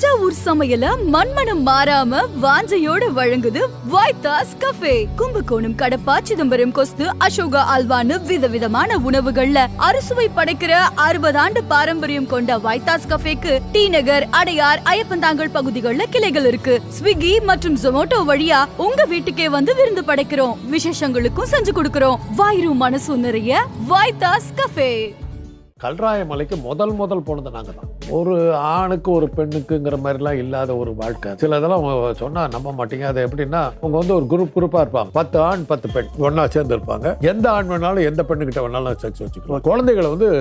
தஞ்சாவூர் சமையல மண்மனம் மாறாம வாஞ்சையோட வழங்குது வைத்தாஸ் கஃபே கும்பகோணம் கடப்பா சிதம்பரம் கொஸ்து அசோகா அல்வான்னு விதவிதமான உணவுகள்ல அறுசுவை படைக்கிற அறுபது ஆண்டு பாரம்பரியம் கொண்ட வைத்தாஸ் கஃபேக்கு டி நகர் அடையார் ஐயப்பந்தாங்கல் பகுதிகளில் கிளைகள் இருக்கு ஸ்விக்கி மற்றும் ஜொமோட்டோ வழியா உங்க வீட்டுக்கே வந்து விருந்து படைக்கிறோம் விசேஷங்களுக்கும் செஞ்சு கொடுக்கிறோம் வாயிரும் மனசும் நிறைய வைத்தாஸ் கஃபே கல்ராய மலைக்கு முதல் முதல் போனது நாங்கள் தான் ஒரு ஆணுக்கு ஒரு பெண்ணுக்குங்கிற மாதிரிலாம் இல்லாத ஒரு வாழ்க்கை சில இதெல்லாம் அவங்க சொன்னா நம்ப மாட்டீங்க அது எப்படின்னா அவங்க வந்து ஒரு குரூப் குரூப்பாக இருப்பாங்க பத்து ஆண் பத்து பெண் ஒன்றா சேர்ந்து இருப்பாங்க எந்த ஆண் வேணாலும் எந்த பெண்ணுக்கிட்ட வேணாலும் செக்ஸ் வச்சுக்கலாம் குழந்தைகளை வந்து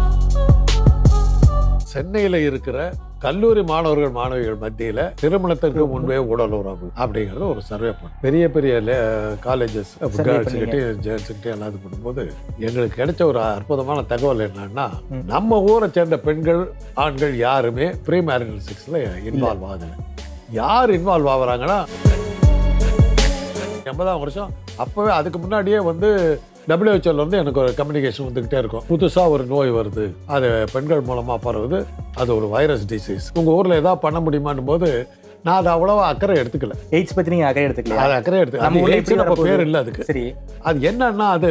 சென்னையில் இருக்கிற கல்லூரி மாணவர்கள் மாணவிகள் மத்தியில் திருமணத்திற்கு முன்பே உடல் உறவு அப்படிங்கிறது ஒரு சர்வே பண்ணோம் பெரிய பெரிய காலேஜஸ் Survey கேர்ள்ஸுக்கிட்டையும் ஜென்ஸுக்கிட்டையும் எல்லாம் இது பண்ணும்போது எங்களுக்கு கிடைச்ச ஒரு அற்புதமான தகவல் என்னன்னா ம். நம்ம ஊரை சேர்ந்த பெண்கள் ஆண்கள் யாருமே ப்ரீ மேரிட்டல் செக்ஸில் இன்வால்வ் ஆகலை யார் இன்வால்வ் ஆகுறாங்கன்னா எண்பதாம் வருஷம் அப்போவே அதுக்கு முன்னாடியே வந்து டபிள்யூஹெச்ஓல வந்து எனக்கு ஒரு கம்யூனிகேஷன் வந்துக்கிட்டே இருக்கும் புதுசாக ஒரு நோய் வருது அது பெண்கள் மூலமாக பரவுது அது ஒரு வைரஸ் டிசீஸ் உங்கள் ஊரில் ஏதாவது பண்ண முடியுமான்னும் போது நான் அதை அவ்வளோவா அக்கறை எடுத்துக்கல எய்ட்ஸ் பத்தி நீங்க அக்கறை எடுத்துக்கலையா அது அக்கறை எடுத்து நம்ம அது ஊர்ல AIDS எப்படி நம்ம வரப்போகுது? பேர் இல்லை அதுக்கு சரி அது என்னன்னா அது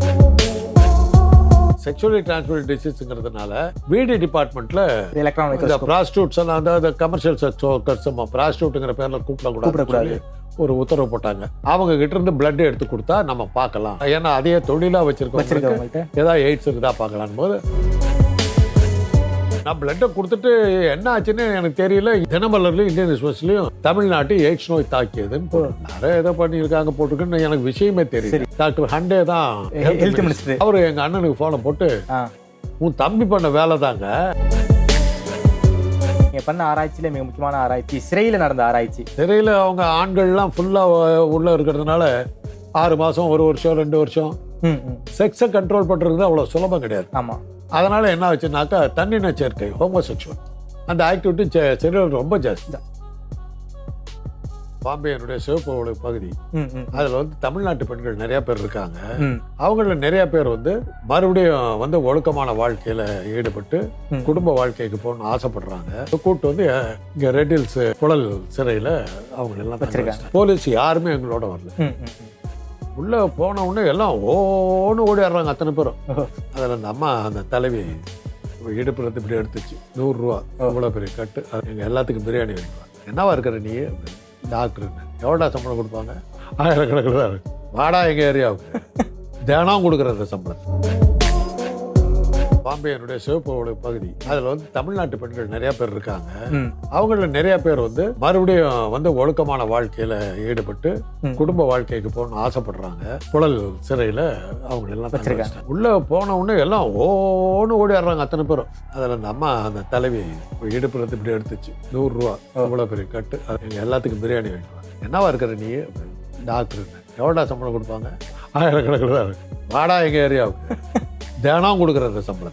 செக்ஷுவலி டிரான்ஸ்மிட் டிசீஸ்ங்கிறதுனால வீடு டிபார்ட்மெண்ட்ல எலக்ட்ரான் இந்த ப்ராஸ்டியூட்ஸ் எல்லாம் அந்த கமர்ஷியல் செக்ஸ் ஒர்க்கர்ஸ் ப்ராஸ்டியூட்டுங்கிற பேர்ல கூப்பிடக்கூடாது கூப்பிடக்கூடாது. ஒரு உத்தரவு போட்டாங்க அவங்க கிட்ட இருந்து பிளட் எடுத்து கொடுத்தா நம்ம பார்க்கலாம் ஏன்னா அதையே தொழிலா வச்சிருக்கோம் வச்சிருக்கவங்கள்ட்ட ஏதாவது எய்ட்ஸ் இருக்குதா பார்க்கலாம் போது நான் பிளட்டை கொடுத்துட்டு என்ன ஆச்சுன்னு எனக்கு தெரியல தினமலர்லையும் இந்தியன் எக்ஸ்பிரஸ்லையும் தமிழ்நாட்டு எய்ட்ஸ் நோய் தாக்கியதுன்னு போட்டு நிறைய ஏதோ பண்ணியிருக்காங்க போட்டுருக்குன்னு எனக்கு விஷயமே தெரியல டாக்டர் ஹண்டே தான் ஹெல்த் மினிஸ்டர் அவர் எங்க அண்ணனுக்கு போனை போட்டு ஆ உன் தம்பி பண்ண வேலை தாங்க நீங்க பண்ண ஆராய்ச்சியில மிக முக்கியமான ஆராய்ச்சி சிறையில நடந்த ஆராய்ச்சி சிறையில் அவங்க ஆண்கள்லாம் ஃபுல்லாக உள்ள இருக்கிறதுனால ஆறு மாதம் ஒரு வருஷம் ரெண்டு வருஷம் ம் ம் செக்ஸை கண்ட்ரோல் பண்ணுறது அவ்வளோ சுலபம் கிடையாது ஆமா அதனால என்ன ஆச்சுனாக்கா தன்னின சேர்க்கை ஹோமோசெக்சுவல் அந்த ஆக்டிவிட்டி சிறையில் ரொம்ப ஜாஸ்தி தான் பாம்பே என்னுடைய சிவப்பு ஒளி பகுதி ம் ம் அதில் வந்து தமிழ்நாட்டு பெண்கள் நிறைய பேர் இருக்காங்க ம் அவங்கள நிறைய பேர் வந்து மறுபடியும் வந்து ஒழுக்கமான வாழ்க்கையில ஈடுபட்டு ம். குடும்ப வாழ்க்கைக்கு போகணும்னு ஆசைப்படுறாங்க கூட்டு வந்து அஹ், இங்க ரெட் ஹில்ஸ் புழல் சிறையில அவங்க எல்லாம் தங்க வச்சிருக்காங்க. வச்சிட்டாங்க. போலீஸ் யாருமே எங்களோட வரல ம் ம் ம். உள்ள போன உடனே எல்லாம் ஓன்னு ஓடிடுறாங்க அத்தனை பேரும் ஓஹோ. அதில் அந்த அம்மா அந்த தலைவி இடுப்பு இருந்து இப்படி எடுத்துச்சு நூறுரூவா இவ்வளோ பெரிய கட்டு அது எங்கள் எல்லாத்துக்கும் பிரியாணி வேணும் என்னவா இருக்கிற நீ டாக்டர்னு எவ்வளோடா சம்பளம் கொடுப்பாங்க ஆயிரக்கணக்கில் தான் இருக்கு வாடா எங்கள் ஏரியாவுக்கு தினம் கொடுக்குற அந்த சம்பளம் பாம்பே என்னுடைய சிவப்பு ஒளி பகுதி அதில் வந்து தமிழ்நாட்டு பெண்கள் நிறைய பேர் இருக்காங்க ம் அவங்கள நிறைய பேர் வந்து மறுபடியும் வந்து ஒழுக்கமான வாழ்க்கையில ஈடுபட்டு ம். குடும்ப வாழ்க்கைக்கு போகணும்னு ஆசைப்படுறாங்க புழல் சிறையில அவங்க எல்லாம் தங்க வச்சிருக்காங்க. வச்சிட்டாங்க. உள்ள போன உடனே எல்லாம் ஓன்னு ஓடிடுறாங்க அத்தனை பேரும் அதுல அந்த அம்மா அந்த தலைவி இடுப்புல இருந்து இப்படி எடுத்துச்சு நூறுரூவா இவ்வளோ பெரிய கட்டு அது எங்க எல்லாத்துக்கும் பிரியாணி வேணும் என்னவா இருக்கிற நீ டாக்டர்னு எவ்வளோடா சம்பளம் கொடுப்பாங்க ஆயிரக்கணக்கில் தான் இருக்கு வாடா எங்க ஏரியாவுக்கு தினம் கொடுக்குற அந்த சம்பளம்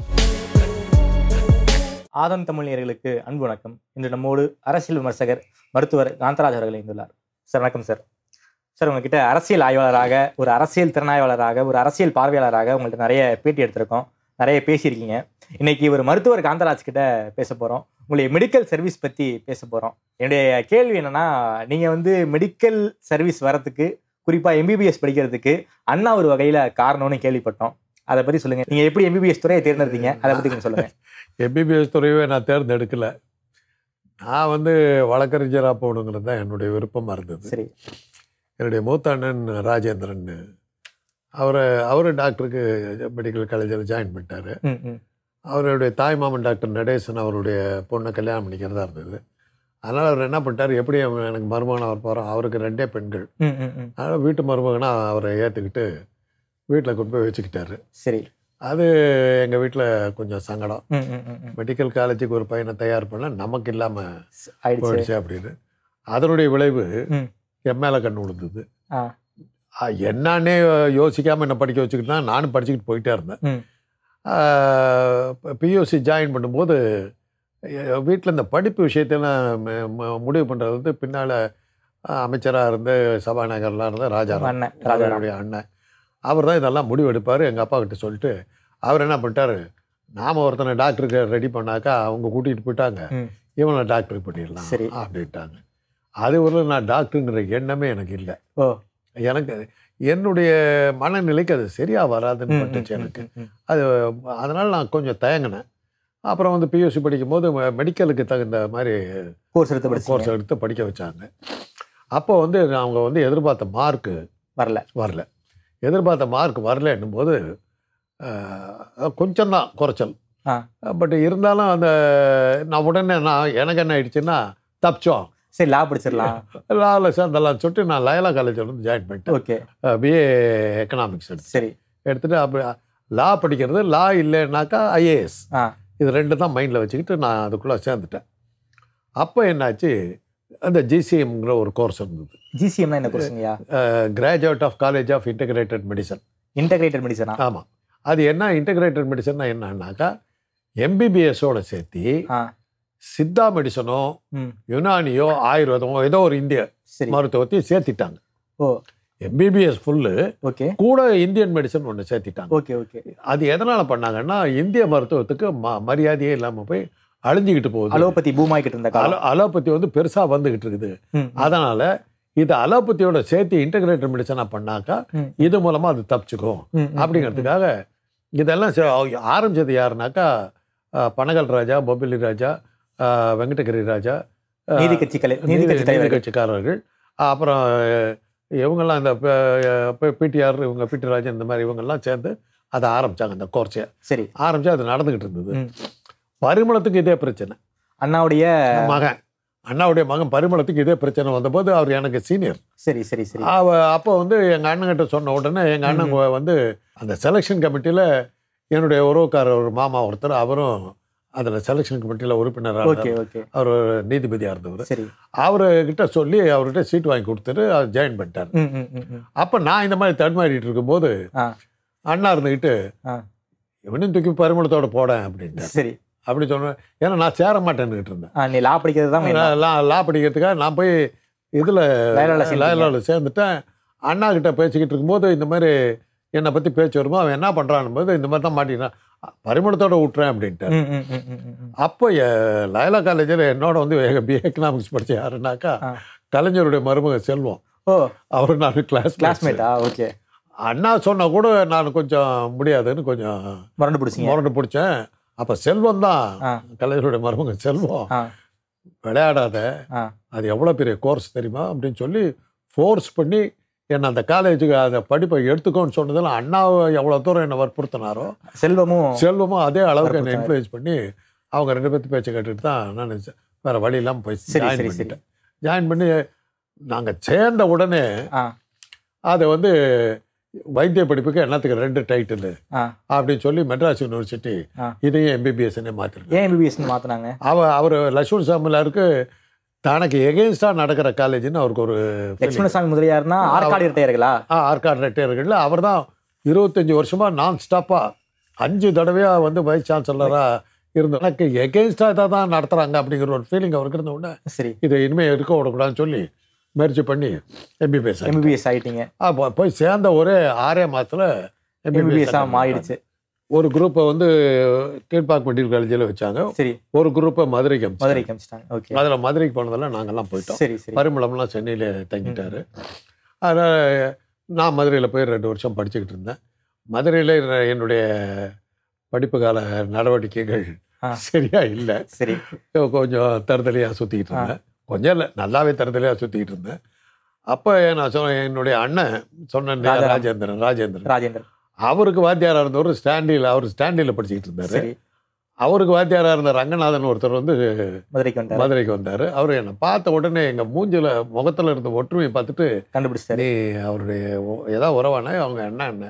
ஆதம் தமிழ் நேயர்களுக்கு அன்பு வணக்கம் இன்று நம்மோடு அரசியல் விமர்சகர் மருத்துவர் காந்தராஜ் அவர்கள் இணைந்துள்ளார் சார் வணக்கம் சார் சார் உங்ககிட்ட அரசியல் ஆய்வாளராக ஒரு அரசியல் திறனாய்வாளராக ஒரு அரசியல் பார்வையாளராக உங்கள்ட்ட நிறைய பேட்டி எடுத்திருக்கோம் நிறைய பேசியிருக்கீங்க இன்னைக்கு ஒரு மருத்துவர் காந்தராஜ் கிட்ட பேச போறோம் உங்களுடைய மெடிக்கல் சர்வீஸ் பத்தி பேச போறோம் என்னுடைய கேள்வி என்னன்னா நீங்க வந்து மெடிக்கல் சர்வீஸ் வரதுக்கு குறிப்பா எம்பிபிஎஸ் படிக்கிறதுக்கு அண்ணா ஒரு வகையில காரணம்னு கேள்விப்பட்டோம் அதை பத்தி சொல்லுங்க நீங்க எப்படி எம்பிபிஎஸ் துறையை தேர்ந்தெடுத்தீங்க அதை பத்தி கொஞ்சம் சொல்லுங்க எம்பிபிஎஸ் துறையவே நான் தேர்ந்தெடுக்கல நான் வந்து வழக்கறிஞராக போகணுங்கிறது தான் என்னுடைய விருப்பமாக இருந்தது சரி என்னுடைய மூத்த அண்ணன் ராஜேந்திரன் அவரை அவர் டாக்டருக்கு மெடிக்கல் காலேஜில் ஜாயின் பண்ணிட்டாரு ம் ம் அவருடைய தாய் மாமன் டாக்டர் நடேசன் அவருடைய பொண்ணை கல்யாணம் பண்ணிக்கிறதா இருந்தது அதனால் அவர் என்ன பண்ணிட்டார் எப்படி அவன் எனக்கு மருமகனாக அவர் போகிறோம் அவருக்கு ரெண்டே பெண்கள் ம் ம் ம் அதனால் வீட்டு மருமகனாக அவரை ஏற்றுக்கிட்டு வீட்டில் கொண்டு போய் வச்சுக்கிட்டாரு சரி அது எங்கள் வீட்டில் கொஞ்சம் சங்கடம் ம் ம் ம் ம் மெடிக்கல் காலேஜுக்கு ஒரு பையனை தயார் பண்ண நமக்கு இல்லாமல் ஸ்- ஆயிடுச்சு போயிடுச்சு அப்படின்னு அதனுடைய விளைவு ம். என் மேலே கண்ணு விழுந்தது ஆ. ஆ, என்னன்னே யோசிக்காமல் என்ன படிக்க வச்சுக்கிட்டு தான் நானும் படிச்சுக்கிட்டு போயிட்டே இருந்தேன் ம். பியூசி ஜாயின் பண்ணும்போது வீட்டில் இந்த படிப்பு விஷயத்தெல்லாம் ம- ம- முடிவு பண்ணுறது வந்து பின்னால் அமைச்சராக இருந்து சபாநாயகர்லாம் இருந்த ராஜாராம் அண்ணன் ராஜாராம் ராஜாவுடைய அண்ணன் அவர் தான் இதெல்லாம் முடிவு எடுப்பார் எங்கள் அப்பா கிட்ட சொல்லிட்டு அவர் என்ன பண்ணிட்டாரு நாம் ஒருத்தனை டாக்டருக்கு ரெடி பண்ணாக்கா அவங்க கூட்டிகிட்டு போயிட்டாங்க ம். இவனை டாக்டர் பண்ணிடலாம் சரி. அப்படின்ட்டாங்க அது ஒரு நான் டாக்டருங்கிற எண்ணமே எனக்கு இல்லை ஓ எனக்கு என்னுடைய மனநிலைக்கு அது சரியாக வராதுன்னு ம், ம், பட்டுச்சு ம், எனக்கு ம், ம். அது அதனால் நான் கொஞ்சம் தயங்கினேன் அப்புறம் வந்து பியூசி படிக்கும்போது மெடிக்கலுக்கு தகுந்த மாதிரி கோர்ஸ் எடுத்து படிச்சீங்க கோர்ஸ் எடுத்து படிக்க வச்சாங்க அப்போ வந்து அவங்க வந்து எதிர்பார்த்த மார்க்கு வரல வரல எதிர்பார்த்த மார்க் வரலன்னும் போது கொஞ்சம் தான் குறைச்சல் ஆ. பட் இருந்தாலும் அந்த நான் உடனே நான் எனக்கு என்ன ஆயிடுச்சுன்னா தப்பிச்சோம் சரி லா படிச்சிடலாம் லாவில் சேர்ந்தலாம் சொல்லிட்டு நான் லயலா காலேஜில் வந்து ஜாயின் பண்ணிட்டேன் ஓகே பிஏ எக்கனாமிக்ஸ் எடுத்து சரி எடுத்துட்டு அப்படி லா படிக்கிறது லா இல்லைன்னாக்கா ஐஏஎஸ் ஆ இது ரெண்டு தான் மைண்டில் வச்சுக்கிட்டு நான் அதுக்குள்ளே சேர்ந்துட்டேன் அப்போ என்னாச்சு அந்த ஜிசிஎம்ங்கிற ஒரு கோர்ஸ் இருந்தது ஜிசிஎம்னா என்ன கோர்ஸுங்கய்யா graduate of college of integrated medicine integrated மெடிசனா ஆமாம் அது என்ன இன்டகிரேட்டட் மெடிசன்னா என்னன்னாக்கா எம்பிபிஎஸோட சேர்த்து ஆ சித்தா மெடிசனோ ம் யுனானியோ ஆயுர்வேதமோ ஏதோ ஒரு இந்திய சரி மருத்துவத்தையும் சேர்த்திட்டாங்க ஓ எம்பிபிஎஸ் ஃபுல்லு ஓகே கூட இந்தியன் மெடிசன் ஒன்று சேர்த்திட்டாங்க ஓகே ஓகே அது எதனால் பண்ணாங்கன்னா இந்திய மருத்துவத்துக்கு ம மரியாதையே இல்லாமல் போய் அழிஞ்சிக்கிட்டு போகுது அலோபதி பூமாய்க்கிட்டு இருந்த காலம் அலோ அலோபதி வந்து பெருசாக வந்துக்கிட்டு இருக்குது ம், அதனால் இது அலோபதியோட சேர்த்து இன்டகிரேட்டட் மெடிசனாக பண்ணாக்கா ம், இது மூலமாக அது தப்பிச்சுக்கும் ம், ம், அப்படிங்கிறதுக்காக இதெல்லாம் செ- ஆரம்பிச்சது யாருனாக்கா அஹ், பனகல் ராஜா பொபிலி ராஜா அஹ், வெங்கடகிரி ராஜா அஹ், நீதி கட்சி கலை நீதி நீதி கட்சி நீதி தலைவர்கள் கட்சிக்காரர்கள் அப்புறம் அஹ், இவங்கெல்லாம் இந்த பிடிஆர் இவங்க பிடி ராஜன் இந்த மாதிரி இவங்கெல்லாம் சேர்ந்து அதை ஆரம்பிச்சாங்க இந்த கோர்ஸை சரி ஆரம்பிச்சு அது நடந்துகிட்டு இருந்தது ம். பரிமளத்துக்கு இதே பிரச்சனை அண்ணாவுடைய மகன் அண்ணாவுடைய மகன் பரிமளத்துக்கு இதே பிரச்சனை வந்தபோது அவர் எனக்கு சீனியர் சரி சரி சரி அவ அப்போ வந்து எங்கள் அண்ணன்கிட்ட சொன்ன உடனே எங்கள் அண்ணன் வந்து அந்த செலெக்ஷன் கமிட்டியில் என்னுடைய உறவுக்காரர் ஒரு மாமா ஒருத்தர் அவரும் அதில் செலெக்ஷன் கமிட்டியில் உறுப்பினராக ஓகே ஓகே அவர் ஒரு நீதிபதியாக இருந்தவர் சரி அவர்கிட்ட சொல்லி அவர்கிட்ட சீட் வாங்கி கொடுத்துட்டு அவர் ஜாயின் பண்ணிட்டார் ம் ம் ம் ம் அப்போ நான் இந்த மாதிரி தடுமாறிட்டு இருக்கும்போது ஆ அண்ணா இருந்துக்கிட்டு ஆ இவனையும் தூக்கி பரிமளத்தோட போடேன் அப்படின்ட்டார் சரி அப்படி சொன்னேன் ஏன்னா நான் சேர மாட்டேன்னுக்கிட்டு இருந்தேன் ஆ நீ லா படிக்கிறது தான் main. நான் லா லா படிக்கிறதுக்காக நான் போய் இதில் லயலால சேர்ந்தீங்க. லயலாவில் சேர்ந்துட்டேன் அண்ணா கிட்ட பேசிக்கிட்டு இருக்கும்போது இந்த மாதிரி என்னை பற்றி பேச்சு வருமோ அவன் என்ன பண்ணுறான் போது இந்த மாதிரி தான் மாட்டினான் பரிமளத்தோட விட்டுறேன் அப்படின்ட்டு ம் ம் ம் ம், ம் ம். அப்போ எ- லயலா காலேஜில் என்னோட வந்து பிஏ எக்கனாமிக்ஸ் படிச்ச யாருன்னாக்கா ஆ. கலைஞருடைய மருமக செல்வம் ஓ அவர் நான் கிளாஸ் கிளாஸ்மேட்டா ஓகே அண்ணா சொன்னா கூட நான் கொஞ்சம் முடியாதுன்னு கொஞ்சம் மறந்து பிடிச்சிங்க முரண்டு பிடிச்சேன் அப்போ செல்வம் தான் ஆ கலைஞருடைய மருமக செல்வம் ஆ விளையாடாத ஆ அது எவ்வளோ பெரிய கோர்ஸ் தெரியுமா அப்படின்னு சொல்லி ஃபோர்ஸ் பண்ணி என்னை அந்த காலேஜுக்கு அந்த படிப்பை எடுத்துக்கோன்னு சொன்னதில் அண்ணாவை எவ்வளோ தூரம் என்னை வற்புறுத்தினாரோ செல்வமும் செல்வமும் அதே அளவுக்கு என்னை வற்புறுத்தினாரு. இன்ஃப்ளூயன்ஸ் பண்ணி அவங்க ரெண்டு பேர்த்து பேச்சை கேட்டுட்டு தான் நான் வேறு வழி இல்லாமல் போய் சரி, ஜாயின் சரி, சரி. பண்ணிட்டேன் ஜாயின் பண்ணி நாங்கள் சேர்ந்த உடனே ஆ அதை வந்து வைத்திய படிப்புக்கு என்னத்துக்கு ரெண்டு டைட்டில் ஆ அப்படின்னு சொல்லி மெட்ராஸ் யூனிவர்சிட்டி ஆ. இதையும் எம்பிபிஎஸ்னே மாற்றிருக்கேன் ஏன் எம்பிபிஎஸ் மாத்தினாங்க அவ அவர் லட்சுமண் சாமிலாருக்கு தனக்கு எகெயின்ஸ்டாக நடக்கிற காலேஜ்னு அவருக்கு ஒரு feeling. லட்சுமணசாமி முதலியார்னா ஆற்காடு இரட்டையர்களா ஆ ஆர்காட் ரெட்டையர்களில் அவர் தான் இருபத்தஞ்சி வருஷமாக நான் ஸ்டாப்பாக அஞ்சு தடவையாக வந்து வைஸ் சான்சலராக இருந்தோம் எனக்கு எகெயின்ஸ்டாக தான் நடத்துகிறாங்க அப்படிங்கிற ஒரு ஃபீலிங் அவருக்கு இருந்த உடனே சரி இதை இனிமேல் இருக்க விடக்கூடாதுன்னு சொல்லி முயற்சி பண்ணி எம்பிபிஎஸ் எம்பிபிஎஸ் ஆயிட்டீங்க போய் சேர்ந்த ஒரே ஆறே மாதத்தில் எம்பிபிஎஸ் மாறிடுச்சு ஒரு குரூப்பை வந்து கீழ்பாக் மெடிக்கல் காலேஜில் வச்சாங்க சரி ஒரு குரூப்பை மதுரைக்கு அனுப்பிச்சாங்க. மதுரைக்கு அமிச்சிட்டாங்க ஓகே அதில் மதுரைக்கு போனதெல்லாம் நாங்கெல்லாம் போயிட்டோம் சரி சரி பரிமளம்லாம் சென்னையில் தங்கிட்டாரு அதனால் நான் மதுரையில் போய் ரெண்டு வருஷம் படிச்சுக்கிட்டு இருந்தேன் மதுரையில் என்னுடைய படிப்பு கால நடவடிக்கைகள் ஆ. சரியா இல்லை சரி கொஞ்சம் தருதலையாக சுற்றிக்கிட்டு இருந்தேன் கொஞ்சம் இல்லை நல்லாவே தருதலையாக சுற்றிக்கிட்டு இருந்தேன் அப்போ நான் சொன்ன என்னுடைய அண்ணன் சொன்னேன் இல்லையா, ராஜாராம். ராஜேந்திரன் ராஜேந்திரன் ராஜேந்தர் அவருக்கு வாத்தியாராக இருந்தவர் ஸ்டாண்டில் அவர் ஸ்டாண்டில் படிச்சுக்கிட்டு இருந்தார் சரி அவருக்கு வாத்தியாராக இருந்த ரங்கநாதன் ஒருத்தர் வந்து மதுரைக்கு வந்தாரு மதுரைக்கு வந்தார் அவர் என்னை பார்த்த உடனே எங்கள் மூஞ்சில முகத்தில் இருந்த ஒற்றுமையை பார்த்துட்டு கண்டுபிடிச்சிட்டாரு நீ அவருடைய ஒ- ஏதாவது உறவானே அவங்க என்ன என்ன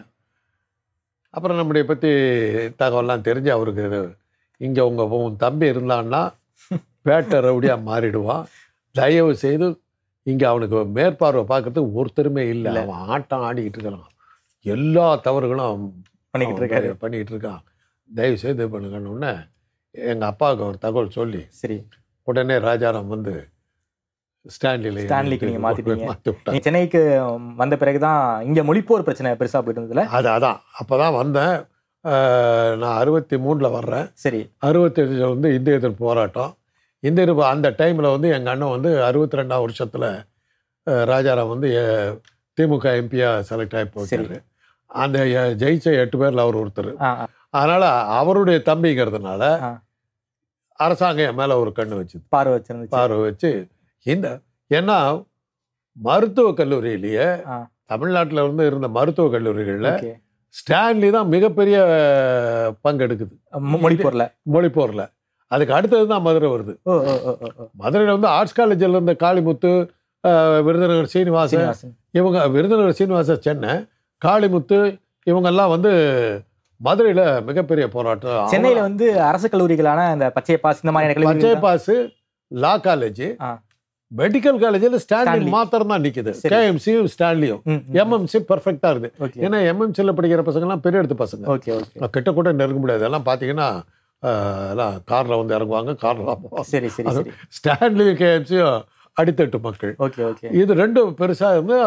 அப்புறம் நம்முடைய பற்றி தகவல்லாம் தெரிஞ்சு அவருக்கு இங்கே உங்கள் உன் தம்பி இருந்தான்னா பேட்டை ரவுடியாக மாறிடுவான் தயவு செய்து இங்கே அவனுக்கு மேற்பார்வை பார்க்கறதுக்கு ஒருத்தருமே இல்லை இல்ல. அவன் ஆட்டம் ஆடிக்கிட்டு இருக்கான் எல்லா தவறுகளும் பண்ணிக்கிட்டு அவன் இருக்காரு பண்ணிக்கிட்டு இருக்கான் தயவு செய்து இது பண்ணுங்கன்னு உடனே எங்கள் அப்பாவுக்கு ஒரு தகவல் சொல்லி சரி உடனே ராஜாராம் வந்து ஸ்டான்லியில் ஸ்டான்லிக்கு நீங்க மாத்திட்டீங்க. மாற்றி விட்டாங்க நீ சென்னைக்கு வந்த பிறகுதான் இங்க மொழிப்போர் பிரச்சனை பெருசா போயிட்டு இருந்ததுல அது அதான் அப்போ தான் வந்தேன் அஹ், நான் அறுபத்தி மூணில் வர்றேன் சரி அறுபத்தஞ்சில் வந்து இந்திய எதிர்ப்பு போராட்டம் இந்த இருப்பு அந்த டைமில் வந்து எங்கள் அண்ணன் வந்து அறுபத்தி ரெண்டாம் வருஷத்தில் ராஜாராம் வந்து அஹ், திமுக எம்பியாக செலக்ட் ஆகி போச்சாரு அந்த அஹ், ஜெயிச்ச எட்டு பேரில் அவர் ஒருத்தர் ஆ, ஆ, அதனால் அவருடைய தம்பிங்கிறதுனால ஆ. அரசாங்கம் என் மேலே ஒரு கண்ணு வச்சுது பார்வை வச்சிருந்துச்சு பார்வை வச்சு இந்த ஏன்னா மருத்துவக் கல்லூரியிலேயே ஆ. தமிழ்நாட்டில் இருந்து இருந்த மருத்துவக் கல்லூரிகளில் ஓகே ஸ்டான்லி தான் மிகப்பெரிய அஹ், பங்கெடுக்குது மொ- மொழி பொருள மொழிப்போரில் அதுக்கு அடுத்தது தான் மதுரை வருது ஓ ஓ ஓ ஓ, ஓ மதுரையில் வந்து ஆர்ட்ஸ் காலேஜில் இருந்த காளிமுத்து அஹ், விருதுநகர் சீனிவாசன் சீனிவாசன் இவங்க விருதுநகர் சீனிவாச சென்னை காளிமுத்து இவங்கெல்லாம் வந்து மதுரையில் மிகப்பெரிய போராட்டம் சென்னையில வந்து அரசு கல்லூரிகளான இந்த பச்சை பாஸ் இந்த மாதிரியான பச்சை கல்லூரி பாஸ் லா காலேஜ் ஆ. மெடிக்கல் காலேஜில் ஸ்டான்லி ஸ்டான்லி. மாத்திரம் தான் நிற்குது சரி. கேஎம்சியும் ஸ்டான்லியும் எம்எம்சி பர்ஃபெக்டாக இருக்குது ஓகே ஏன்னா எம்எம்சியில் படிக்கிற பசங்கலாம் பெரிய எடுத்து பசங்க ஓகே ஓகே கிட்ட கூட நெருங்க முடியாது எல்லாம் பார்த்தீங்கன்னா அஹ், எல்லாம் காரில் வந்து இறங்குவாங்க காரில் போவாங்க சரி சரி அது- சரி ஸ்டான்லியும் கேஎம்சியும் அடித்தட்டு மக்கள் ஓகே ஓகே இது ரெண்டும் பெருசாக இருந்து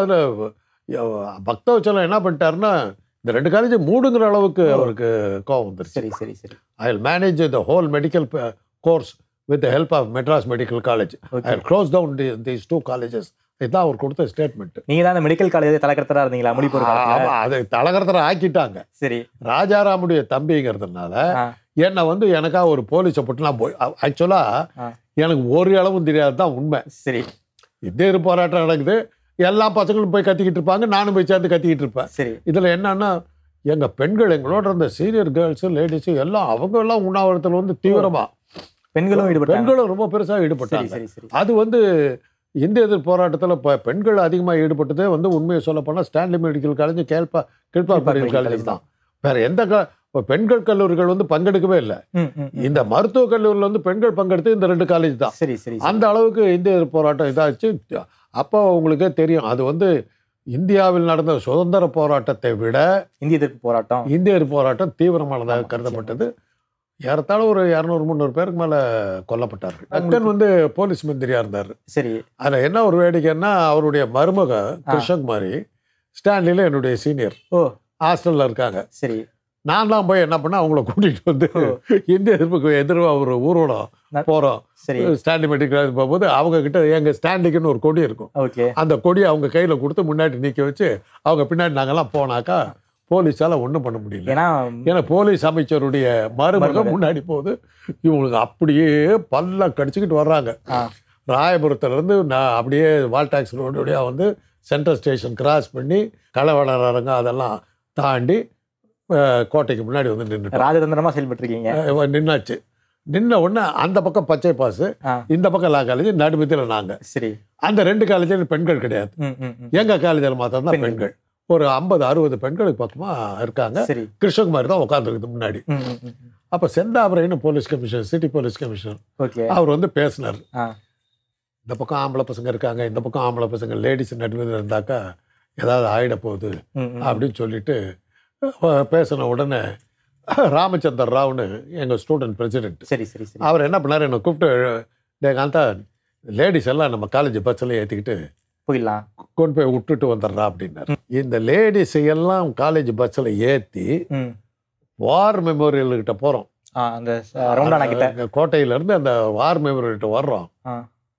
அதில் பக்தவச்சலம் என்ன பண்ணிட்டாருன்னா இந்த ரெண்டு காலேஜ் மூடுங்கிற அளவுக்கு அவருக்கு கோவம் வந்துருச்சு சரி சரி சரி I will manage the whole medical course with the help of Madras medical college I okay close down these two colleges இதுதான் அவர் கொடுத்த ஸ்டேட்மெண்ட் நீங்க தான் அந்த மெடிக்கல் காலேஜ் தலைக்கர்த்தரா இருந்தீங்களா மொழி பொருள் அதை தலகரத்தில் ஆக்கிட்டாங்க சரி ராஜாராமுடைய தம்பிங்கிறதுனால ஆ. என்னை வந்து எனக்கா ஒரு போலீஸை போட்டு நான் போய் ஆக்சுவலாக ஆ. எனக்கு ஒரு அளவும் தெரியாது தான் உண்மை சரி இதே ஒரு போராட்டம் நடக்குது எல்லா பசங்களும் போய் கத்திக்கிட்டு இருப்பாங்க நானும் போய் சேர்ந்து கத்திக்கிட்டு இருப்பேன் சரி இதில் என்னன்னா எங்கள் பெண்கள் எங்களோட இருந்த சீனியர் கேர்ள்ஸு லேடிஸு எல்லாம் அவங்க எல்லாம் உண்ணாவிரத்தில் வந்து தீவிரமாக பெண்களும் ஈடுபட்டாங்க பெண்களும் ரொம்ப பெருசாக சரி ஈடுபட்டாங்க சரி சரி அது வந்து இந்திய எதிர்ப்பு போராட்டத்தில் இப்போ பெண்கள் அதிகமாக ஈடுபட்டதே வந்து உண்மையை சொல்ல போனால் ஸ்டான்லி மெடிக்கல் காலேஜ் கேல்பா கில்பா கீழ்ப்பாக்கம் மெடிக்கல் காலேஜ் college தான் வேற எந்த க இப்போ பெண்கள் கல்லூரிகள் வந்து பங்கெடுக்கவே இல்லை ம், ம், ம். இந்த மருத்துவக் கல்லூரியில் வந்து பெண்கள் பங்கெடுத்து இந்த ரெண்டு காலேஜ் தான் சரி சரி சரி. அந்த அளவுக்கு இந்திய எதிர்ப்பு போராட்டம் இதாச்சு அப்போ உங்களுக்கே தெரியும் அது வந்து இந்தியாவில் நடந்த சுதந்திர போராட்டத்தை விட இந்திய எதிர்ப்பு போராட்டம் இந்திய எதிர்ப்பு போராட்டம் தீவிரமானதாக ஆமா, கருதப்பட்டது ஏறத்தாழ ஒரு இரநூறு முந்நூறு பேருக்கு மேலே கொல்லப்பட்டார்கள் அக்கன் வந்து போலீஸ் மந்திரியாக இருந்தார் சரி அதில் என்ன ஒரு வேடிக்கைன்னா அவருடைய மருமக கிருஷ்ணகுமாரி ஸ்டான்லியில் என்னுடைய சீனியர் ஓ ஹாஸ்டலில் இருக்காங்க சரி நான் தான் போய் என்ன பண்ணேன் அவங்கள கூட்டிகிட்டு வந்து ஓ. இந்திய எதிர்ப்புக்கு எதிர்வா ஒரு ஊர்வலம் ந- போகிறோம் சரி ஸ்டான்லி மெடிக்கல் காலேஜ் போகும்போது அவங்க கிட்ட எங்கள் ஸ்டாண்டிக்குன்னு ஒரு கொடி இருக்கும் ஓகே அந்த கொடியை அவங்க கையில் கொடுத்து முன்னாடி நிற்க வச்சு அவங்க பின்னாடி நாங்கெல்லாம் போனாக்கா போலீஸால் ஒன்றும் பண்ண முடியல ஏன்னா ஏன்னா போலீஸ் அமைச்சருடைய மருமகம் மருமகன். முன்னாடி போகுது இவங்களுக்கு அப்படியே பல்ல கடிச்சுக்கிட்டு வர்றாங்க ஆ, ராயபுரத்துலேருந்து நான் அப்படியே வால்டாக்ஸ் ரோடு வழியாக வந்து சென்ட்ரல் ஸ்டேஷன் கிராஸ் பண்ணி களவளரங்க அதெல்லாம் தாண்டி அஹ், கோட்டைக்கு முன்னாடி வந்து நின்றுட்டோம் ராஜதந்திரமா செயல்பட்டு இருக்கீங்க நின்னாச்சு நின்ன உடனே அந்த பக்கம் பச்சை பாசு ஆ. இந்த பக்கம் லா காலேஜ் நடுமத்தில் நாங்கள் சரி அந்த ரெண்டு காலேஜில் பெண்கள் கிடையாது ம், ம், ம். எங்கள் காலேஜில் மாத்திரம் தான் பெண்கள். பெண்கள் ஒரு ஐம்பது அறுபது பெண்களுக்கு பக்கமாக இருக்காங்க சரி கிருஷ்ணகுமாரி தான் உட்காந்துருக்குது முன்னாடி ம், ம், ம், ம். அப்போ செந்தாபரைன்னு police commissioner city police commissioner okay அவர் வந்து பேசினார் ஆ. இந்த பக்கம் ஆம்பளை பசங்க இருக்காங்க இந்த பக்கம் ஆம்பளை பசங்க லேடிஸ் நடுவில் இருந்தாக்கா ஏதாவது ஆயிட போகுது ம், ம். அப்படின்னு சொல்லிட்டு அஹ், பேசின உடனே ராமச்சந்தர் ராவ்னு எங்கள் ஸ்டூடெண்ட் பிரசிடென்ட் சரி சரி சரி அவர் என்ன பண்ணார் என்னை கூப்பிட்டு டே காந்தா லேடிஸ் எல்லாம் நம்ம காலேஜ் பஸ்ஸில் ஏற்றிக்கிட்டு போயிடலாம் கொண்டு போய் விட்டுட்டு வந்துடுறா அப்படின்னாரு இந்த லேடிஸ் எல்லாம் காலேஜ் பஸ்ஸில் ஏற்றி ம். வார் மெமோரியல் கிட்ட போகிறோம் ஆ, அந்த ரவுண்டானா கிட்ட கோட்டையிலேருந்து அந்த வார் மெமோரியல் கிட்ட வர்றோம் ஆ.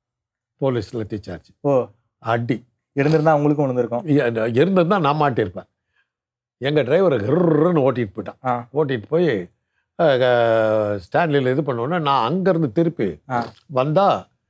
போலீஸில் தீச்சார்ஜ் ஓ அடி இருந்திருந்தா உங்களுக்கும் விழுந்திருக்கும் இருந்திருந்தா நான் மாட்டியிருப்பேன் எங்கள் டிரைவரை கிருன்னு ஓட்டிட்டு போயிட்டான் ஆ. ஓட்டிட்டு போய் ஸ்டாண்ட்லியில் இது பண்ண உடனே நான் அங்கேருந்து திருப்பி ஆ. வந்தா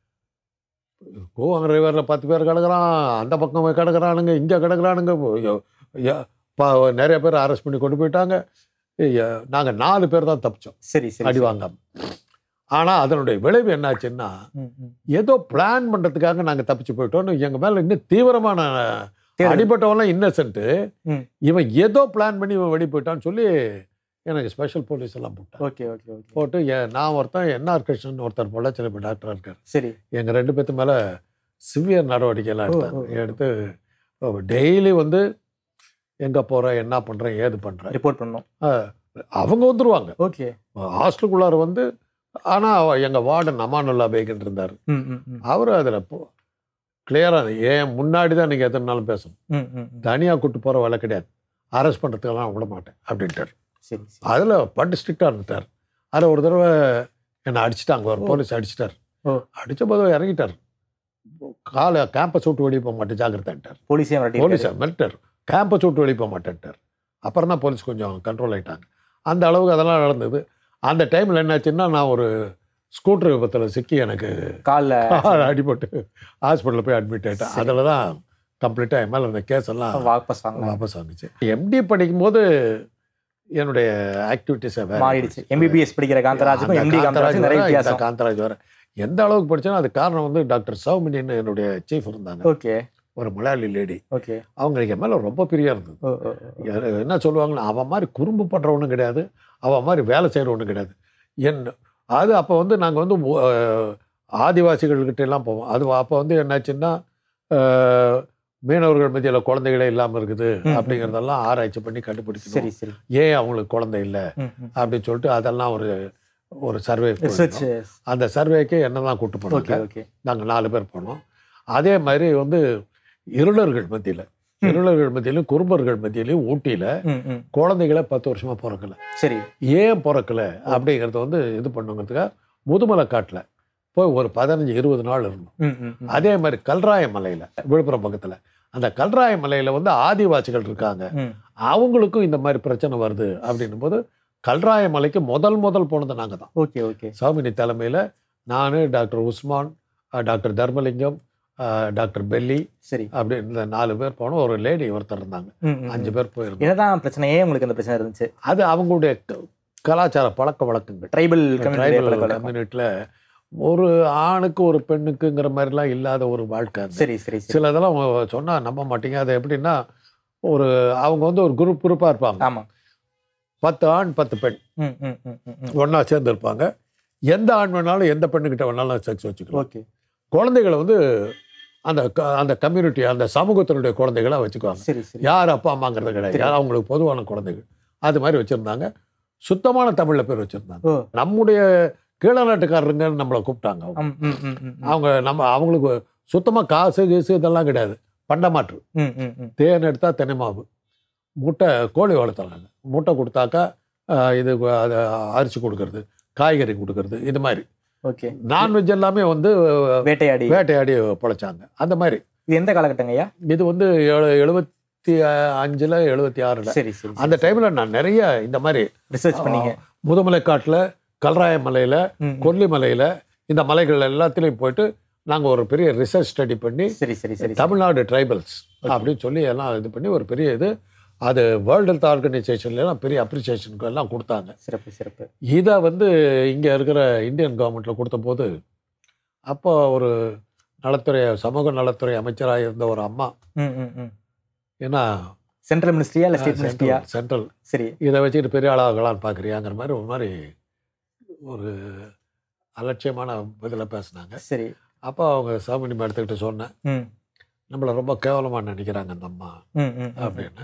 கோவங்க டிரைவரில் பத்து பேர் கிடக்குறான் அந்த பக்கம் கிடக்குறானுங்க இங்கே கிடக்குறானுங்க ஐயோ, ஐயோ, பா- நிறைய பேர் அரெஸ்ட் பண்ணி கொண்டு போயிட்டாங்க நாங்கள் நாலு பேர் தான் தப்பிச்சோம் சரி சரி அடி சரி. வாங்காம ஆனால் அதனுடைய விளைவு என்னாச்சுன்னா ம், ம். ஏதோ பிளான் பண்ணுறதுக்காக நாங்கள் தப்பிச்சு போயிட்டோம்னு எங்கள் மேலே இன்னும் தீவிரமான தேடு. அடிபட்டவன்லாம் இன்னசென்ட்டு ம். இவன் ஏதோ பிளான் பண்ணி இவன் வெடி போயிட்டான்னு சொல்லி எனக்கு ஸ்பெஷல் போலீஸ் எல்லாம் போட்டான் ஓகே ஓகே ஓகே போட்டு என் நான் ஒருத்தன் என்ஆர் கிருஷ்ணன் ஒருத்தர் பொள்ளாச்சியில் இப்போ டாக்டராக இருக்கார் சரி எங்கள் ரெண்டு பேத்து மேலே சிவியர் நடவடிக்கைலாம் ஓ, எடுத்தாங்க ஓ, ஓ. எடுத்து டெய்லி வந்து எங்கே போகிறேன் என்ன பண்ணுறேன் ஏது பண்ணுறேன் ரிப்போர்ட் பண்ணோம் அவங்க வந்துருவாங்க ஓகே ஹாஸ்டலுக்குள்ளார வந்து ஆனால் எங்கள் வார்டன் அமானுல்லா பேகன் இருந்தார் ம் ம் ம் அவர் அதில் கிளியராக ஏன் முன்னாடி தான் நீங்கள் எத்தனை நாளும் பேசணும் ம் ம் ம். தனியாக கூட்டு போகிற வேலை கிடையாது அரெஸ்ட் பண்ணுறதுக்கெல்லாம் விட மாட்டேன் அப்படின்ட்டார் சரி சரி அதில் பட்டு ஸ்ட்ரிக்டாக இருந்துட்டார் அதில் ஒரு தடவை என்னை அடிச்சிட்டாங்க ஒரு ஓ. போலீஸ் அடிச்சிட்டார் ஓ. அடித்த போது இறங்கிட்டார் காலை கேம்பஸ் விட்டு வெளியே போக மாட்டேன் ஜாக்கிரதான்ட்டார் போலீஸே மிரட்டி போலீஸ் மிரட்டார் கேம்பஸ் விட்டு வெளியே போக மாட்டேன்ட்டார் அப்புறம் தான் போலீஸ் கொஞ்சம் கண்ட்ரோல் ஆயிட்டாங்க அந்த அளவுக்கு அதெல்லாம் நடந்தது அந்த டைமில் என்னாச்சுன்னா நான் ஒரு ஸ்கூட்டர் விபத்தில் சிக்கி எனக்கு கால்ல கால் அடிபட்டு ஹாஸ்பிட்டலில் போய் அட்மிட் ஆகிட்டேன் அதில் தான் கம்ப்ளீட்டாக என் மேலே அந்த கேஸ் எல்லாம் வாபஸ் வாங்க வாபஸ் ஆனிச்சு எம்டி படிக்கும்போது என்னுடைய ஆக்டிவிட்டிஸை மாறிடுச்சு எம்பிபிஎஸ் படிக்கிற காந்தராஜுக்கும் எம்டி காந்தராஜுக்கும் நிறைய வித்தியாசம் காந்தராஜ் வர எந்த அளவுக்கு படிச்சேனோ அது காரணம் வந்து டாக்டர் சௌமினின்னு என்னுடைய சீஃப் இருந்தாங்க ஓகே ஒரு மலையாளி லேடி ஓகே அவங்களுக்கு என் மேலே ரொம்ப பிரியம் இருந்தது ஓ ஓ ஓ. எ- என்ன சொல்லுவாங்கன்னா அவன் மாதிரி குறும்பு பண்ணுறவனும் கிடையாது அவன் மாதிரி வேலை செய்கிறவனும் கிடையாது என் அது அப்போ வந்து நாங்கள் வந்து அஹ், ஆதிவாசிகள்கிட்ட எல்லாம் போவோம் அது அப்போ வந்து என்னாச்சுன்னா அஹ், மீனவர்கள் மத்தியில் குழந்தைகளே இல்லாமல் இருக்குது ம். அப்படிங்கிறதெல்லாம் ஆராய்ச்சி பண்ணி கண்டுபிடிக்கணும் சரி சரி ஏன் அவங்களுக்கு குழந்தை இல்லை ம், ம். அப்படின்னு சொல்லிட்டு அதெல்லாம் ஒரு ஒரு சர்வே ரிசர்ச் அந்த சர்வேக்கு என்ன தான் கூட்டு ஓகே போனாங்க ஓகே நாங்கள் நாலு பேர் போனோம் அதே மாதிரி வந்து இருளர்கள் மத்தியில் இருளர்கள் மத்தியிலும் குறும்பர்கள் மத்தியிலையும் ஊட்டியில் ம் ம் குழந்தைகளை பத்து வருஷமா பிறக்கல சரி ஏன் பிறக்கல அப்படிங்கிறத வந்து இது பண்ணுங்கிறதுக்காக முதுமலை காட்டில் போய் ஒரு பதினஞ்சு இருபது நாள் இருந்தோம் ம் ம் ம். அதே மாதிரி கல்ராய மலையில் விழுப்புரம் பக்கத்தில் அந்த கல்ராய மலையில் வந்து ஆதிவாசிகள் இருக்காங்க ம் அவங்களுக்கும் இந்த மாதிரி பிரச்சனை வருது அப்படின்னும் போது கல்ராய மலைக்கு முதல் முதல் போனது நாங்கள் தான் ஓகே ஓகே சாமினி தலைமையில் நான் டாக்டர் உஸ்மான் அஹ், டாக்டர் தர்மலிங்கம் அஹ், டாக்டர் பெல்லி சரி அப்படி இந்த நாலு பேர் போனோம் ஒரு லேடி ஒருத்தர் இருந்தாங்க ம், ம், அஞ்சு ம். பேர் போயிருந்தோம் என்னதான் பிரச்சனையே உங்களுக்கு அந்த பிரச்சனை இருந்துச்சு அது அவங்களுடைய க- கலாச்சார பழக்க வழக்கங்கள் ட்ரைபல் ட்ரைபல் கம்யூனிட்டியில் ஒரு ஆணுக்கு ஒரு பெண்ணுக்குங்கிற மாதிரிலாம் இல்லாத ஒரு வாழ்க்கை அது. சரி சரி சரி சில இதெல்லாம் சொன்னால் நம்ப மாட்டீங்க அது எப்படின்னா ஒரு அவங்க வந்து ஒரு குரூப் குரூப்பாக இருப்பாங்க ஆமா பத்து ஆண் பத்து பெண் ம் ம் ம் ம், ம் ஒன்றா சேர்ந்து இருப்பாங்க எந்த ஆண் வேணாலும் எந்த பெண்ணுக்கிட்ட வேணாலும் செக்ஸ் வச்சுக்கலாம் ஓகே குழந்தைகளை வந்து அந்த க- அந்த கம்யூனிட்டி அந்த சமூகத்தினுடைய குழந்தைகளா வச்சுக்குவாங்க சரி சரி யார் அப்பா அம்மாங்கிறது கிடையாது யார் அவங்களுக்கு பொதுவான குழந்தைகள் அது மாதிரி வச்சுருந்தாங்க சுத்தமான தமிழில் பேர் வச்சுருந்தாங்க ஓ நம்முடைய கீழ நாட்டுக்காரருங்கன்னு நம்மளை கூப்பிட்டாங்க அவங்க. ம் ம் ம் ம், ம். அவங்க நம்ம அவங்களுக்கு சுத்தமாக காசு கீசு இதெல்லாம் கிடையாது பண்டமாற்று ம் ம் ம் தேன் எடுத்தால் தென்னை மாவு முட்டை கோழி வளர்த்துறாங்க முட்டை கொடுத்தாக்கா ஆஹ், இது அதை அரிசி கொடுக்கறது காய்கறி கொடுக்கறது இது மாதிரி ஓகே நான்வெஜ் எல்லாமே வந்து வேட்டையாடி வேட்டையாடி பிழைச்சாங்க அந்த மாதிரி இது எந்த காலகட்டங்க ஐயா இது வந்து எழு- எழுபத்தி அஞ்சில் எழுபத்தி ஆறில் சரி சரி அந்த டைமில் நான் நிறைய இந்த மாதிரி ரிசர்ச் பண்ணீங்க முதுமலை காட்டில் கல்ராய மலையில் ம், ம். கொல்லிமலையில் இந்த மலைகள் எல்லாத்துலேயும் போயிட்டு நாங்கள் ஒரு பெரிய ரிசர்ச் ஸ்டடி பண்ணி சரி சரி சரி தமிழ்நாடு ட்ரைபல்ஸ் அப்படின்னு சொல்லி எல்லாம் இது பண்ணி ஒரு பெரிய இது அது வேர்ல்டு ஹெல்த் ஆர்கனைசேஷன்லாம் பெரிய அப்ரிசியேஷனுக்கு எல்லாம் கொடுத்தாங்க சிறப்பு சிறப்பு இதை வந்து இங்கே இருக்கிற இந்தியன் கவர்மெண்ட்டில் கொடுத்த போது அப்போ ஒரு நலத்துறை சமூக நலத்துறை அமைச்சராக இருந்த ஒரு அம்மா ம் ம் ம் ஏன்னா சென்ட்ரல் மினிஸ்ட்ரியா இல்ல ஸ்டேட் மினிஸ்ட்ரியா சென்ட்ரல் சென்ட்ரல் சரி இதை வச்சுட்டு பெரிய ஆளாகலான்னு பார்க்குறியாங்கிற மாதிரி ஒரு மாதிரி ஒரு அலட்சியமான பதில் பேசுனாங்க சரி அப்போ அவங்க சாமினி எடுத்துக்கிட்டு சொன்னேன் ம் நம்மளை ரொம்ப கேவலமாக நினைக்கிறாங்க அந்த அம்மா ம் ம், ம் அப்படின்னு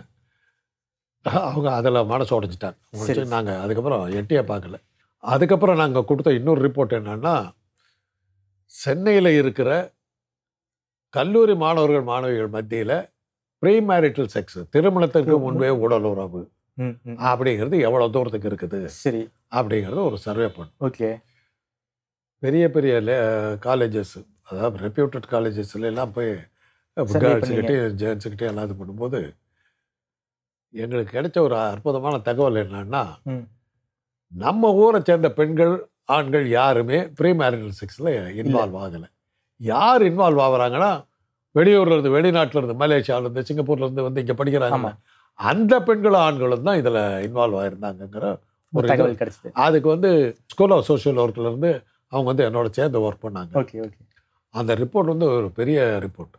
அவங்க அதில் மனசு உடைச்சிட்டாங்க சரி. உடைச்சு நாங்கள் அதுக்கப்புறம் எட்டியே பார்க்கல அதுக்கப்புறம் நாங்கள் கொடுத்த இன்னொரு ரிப்போர்ட் என்னன்னா சென்னையில் இருக்கிற கல்லூரி மாணவர்கள் மாணவிகள் மத்தியில் ப்ரீ மேரிட்டல் செக்ஸ் திருமணத்திற்கு முன்பே உடல் உறவு ம் ம் அப்படிங்கிறது எவ்வளோ தூரத்துக்கு இருக்குது சரி அப்படிங்கிறது ஒரு சர்வே பண்ணோம் ஓகே பெரிய பெரிய காலேஜஸ் அதாவது ரெப்யூட்டட் காலேஜஸ்ல எல்லாம் போய் Survey கேர்ள்ஸுக்கிட்டே ஜென்ஸுக்கிட்டே எல்லாம் இது பண்ணும்போது எங்களுக்கு கிடைச்ச ஒரு அற்புதமான தகவல் என்னன்னா ம் நம்ம ஊரை சேர்ந்த பெண்கள் ஆண்கள் யாருமே ப்ரீ மேரிட்டல் செக்ஸில் இன்வால்வ் ஆகலை யார் இன்வால்வ் ஆகுறாங்கன்னா வெளியூர்ல இருந்து வெளிநாட்டுல இருந்து மலேசியால இருந்து சிங்கப்பூர்ல இருந்து வந்து இங்க படிக்கிறாங்க ஆமா அந்த பெண்களும் ஆண்களும் தான் இதுல இன்வால்வ் ஆயிருந்தாங்கிற ஒரு இது. தகவல் கிடைச்சது அதுக்கு வந்து ஸ்கூல் ஆஃப் சோஷியல் ஒர்க்ல இருந்து அவங்க வந்து என்னோட சேர்ந்து ஒர்க் பண்ணாங்க ஓகே ஓகே அந்த ரிப்போர்ட் வந்து ஒரு பெரிய ரிப்போர்ட்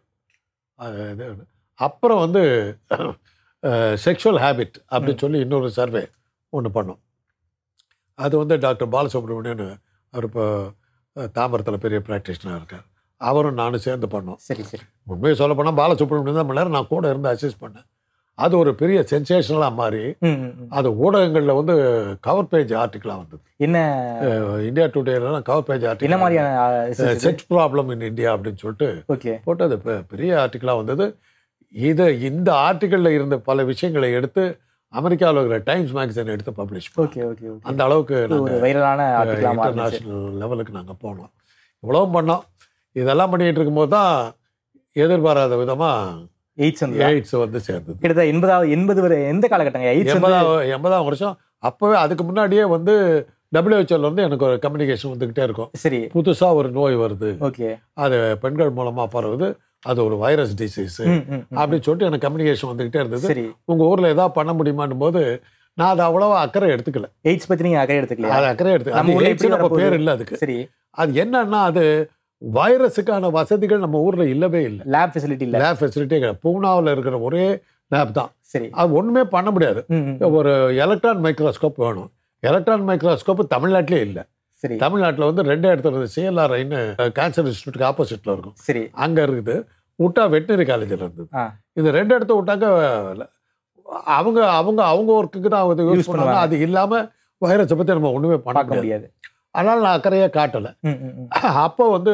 அப்புறம் வந்து செக்ஷுவல் ஹேபிட் அப்படின்னு சொல்லி இன்னொரு சர்வே ஒன்று பண்ணோம் அது வந்து டாக்டர் பாலசுப்ரமணியன் அவர் இப்போ தாம்பரத்தில் பெரிய ப்ராக்டிஷனாக இருக்கார் அவரும் நானும் சேர்ந்து பண்ணோம் சரி சரி உண்மையை சொல்ல போனால் பாலசுப்ரமணியன் தான் நேரம் நான் கூட இருந்து அசிஸ்ட் பண்ணேன் அது ஒரு பெரிய சென்சேஷனலாக மாறி ம் ம், ம். அது ஊடகங்களில் வந்து கவர் பேஜ் ஆர்டிக்கலாக வந்தது என்ன அஹ் இந்தியா டுடேலாம் கவர் பேஜ் என்ன ஆர்டிக்கல் மாதிரியான செக்ஸ் ப்ராப்ளம் இன் இந்தியா அப்படின்னு சொல்லிட்டு ஓகே போட்டு அது பெ- பெரிய ஆர்டிக்கலாக வந்தது இதை இந்த ஆர்டிக்கலில் இருந்த பல விஷயங்களை எடுத்து அமெரிக்காவில் இருக்கிற டைம்ஸ் மேகசின் எடுத்து பப்ளிஷ் ஓகே ஓகே ஓகே அந்த அளவுக்கு ஒரு நாங்கள் வைரலான ஆர்டிகலா மாறிச்சு இன்டர்நேஷ்னல் லெவலுக்கு நாங்கள் போனோம் இவ்வளவும் பண்ணோம் இதெல்லாம் பண்ணிட்டு இருக்கும்போது தான் எதிர்பாராத விதமாக எய்ட்ஸ் வந்து எய்ட்ஸ் வந்து சேர்ந்தது கிட்டத்தட்ட எண்பதாவது எண்பது வரை எந்த காலகட்டங்க எய்ட்ஸ் வந்து எண்பதாம் எண்பதாம் வருஷம் அப்போவே அதுக்கு முன்னாடியே வந்து WHO ல வந்து எனக்கு ஒரு கம்யூனிகேஷன் வந்துக்கிட்டே இருக்கும் சரி புதுசாக ஒரு நோய் வருது ஓகே அது பெண்கள் மூலமாக பரவுது அது ஒரு வைரஸ் டிசீஸு ம் ம், ம். அப்படின்னு சொல்லிட்டு எனக்கு கம்யூனிகேஷன் வந்துக்கிட்டே இருந்தது சரி உங்கள் ஊரில் ஏதாவது பண்ண முடியுமான்னும் போது நான் அதை அவ்வளோவா அக்கறை எடுத்துக்கல எய்ட்ஸ் பத்தி நீங்க அக்கறை எடுத்துக்கலையா அது அக்கறை எடுத்து நம்ம அது ஊர்ல AIDS எப்படி நம்ம வரப்போகுது? பேர் இல்லை அதுக்கு சரி அது என்னன்னா அது வைரஸுக்கான வசதிகள் நம்ம ஊரில் இல்லவே இல்லை லேப் ஃபெசிலிட்டி இல்ல லேப் ஃபெசிலிட்டியே கிடையாது பூனாவில் இருக்கிற ஒரே லேப் தான் சரி அது ஒன்றுமே பண்ண முடியாது ம், ம். ஒரு எலக்ட்ரான் மைக்ரோஸ்கோப் வேணும் எலக்ட்ரான் மைக்ரோஸ்கோப் தமிழ்நாட்டிலே இல்லை சரி தமிழ்நாட்டில் வந்து ரெண்டு இடத்துல இருக்குது சிஎல்ஆர்ஐன்னு கேன்சர் இன்ஸ்டியூட்டுக்கு ஆப்போசிட்டில் இருக்கும் சரி அங்கே இருக்குது விட்டா வெட்டினரி காலேஜில் இருந்தது ஆ. இந்த ரெண்டு இடத்த விட்டாக்க அவங்க அவங்க அவங்க ஒர்க்குக்கு தான் அது Use யூஸ் பண்ணுவாங்க பண்ணுவாங்க. அது இல்லாமல் வைரஸை பற்றி நம்ம ஒன்றுமே பண்ண பார்க்க முடியாது முடியாது அதனால் நான் அக்கறையாக காட்டலை ம், ம், ம். அப்போ வந்து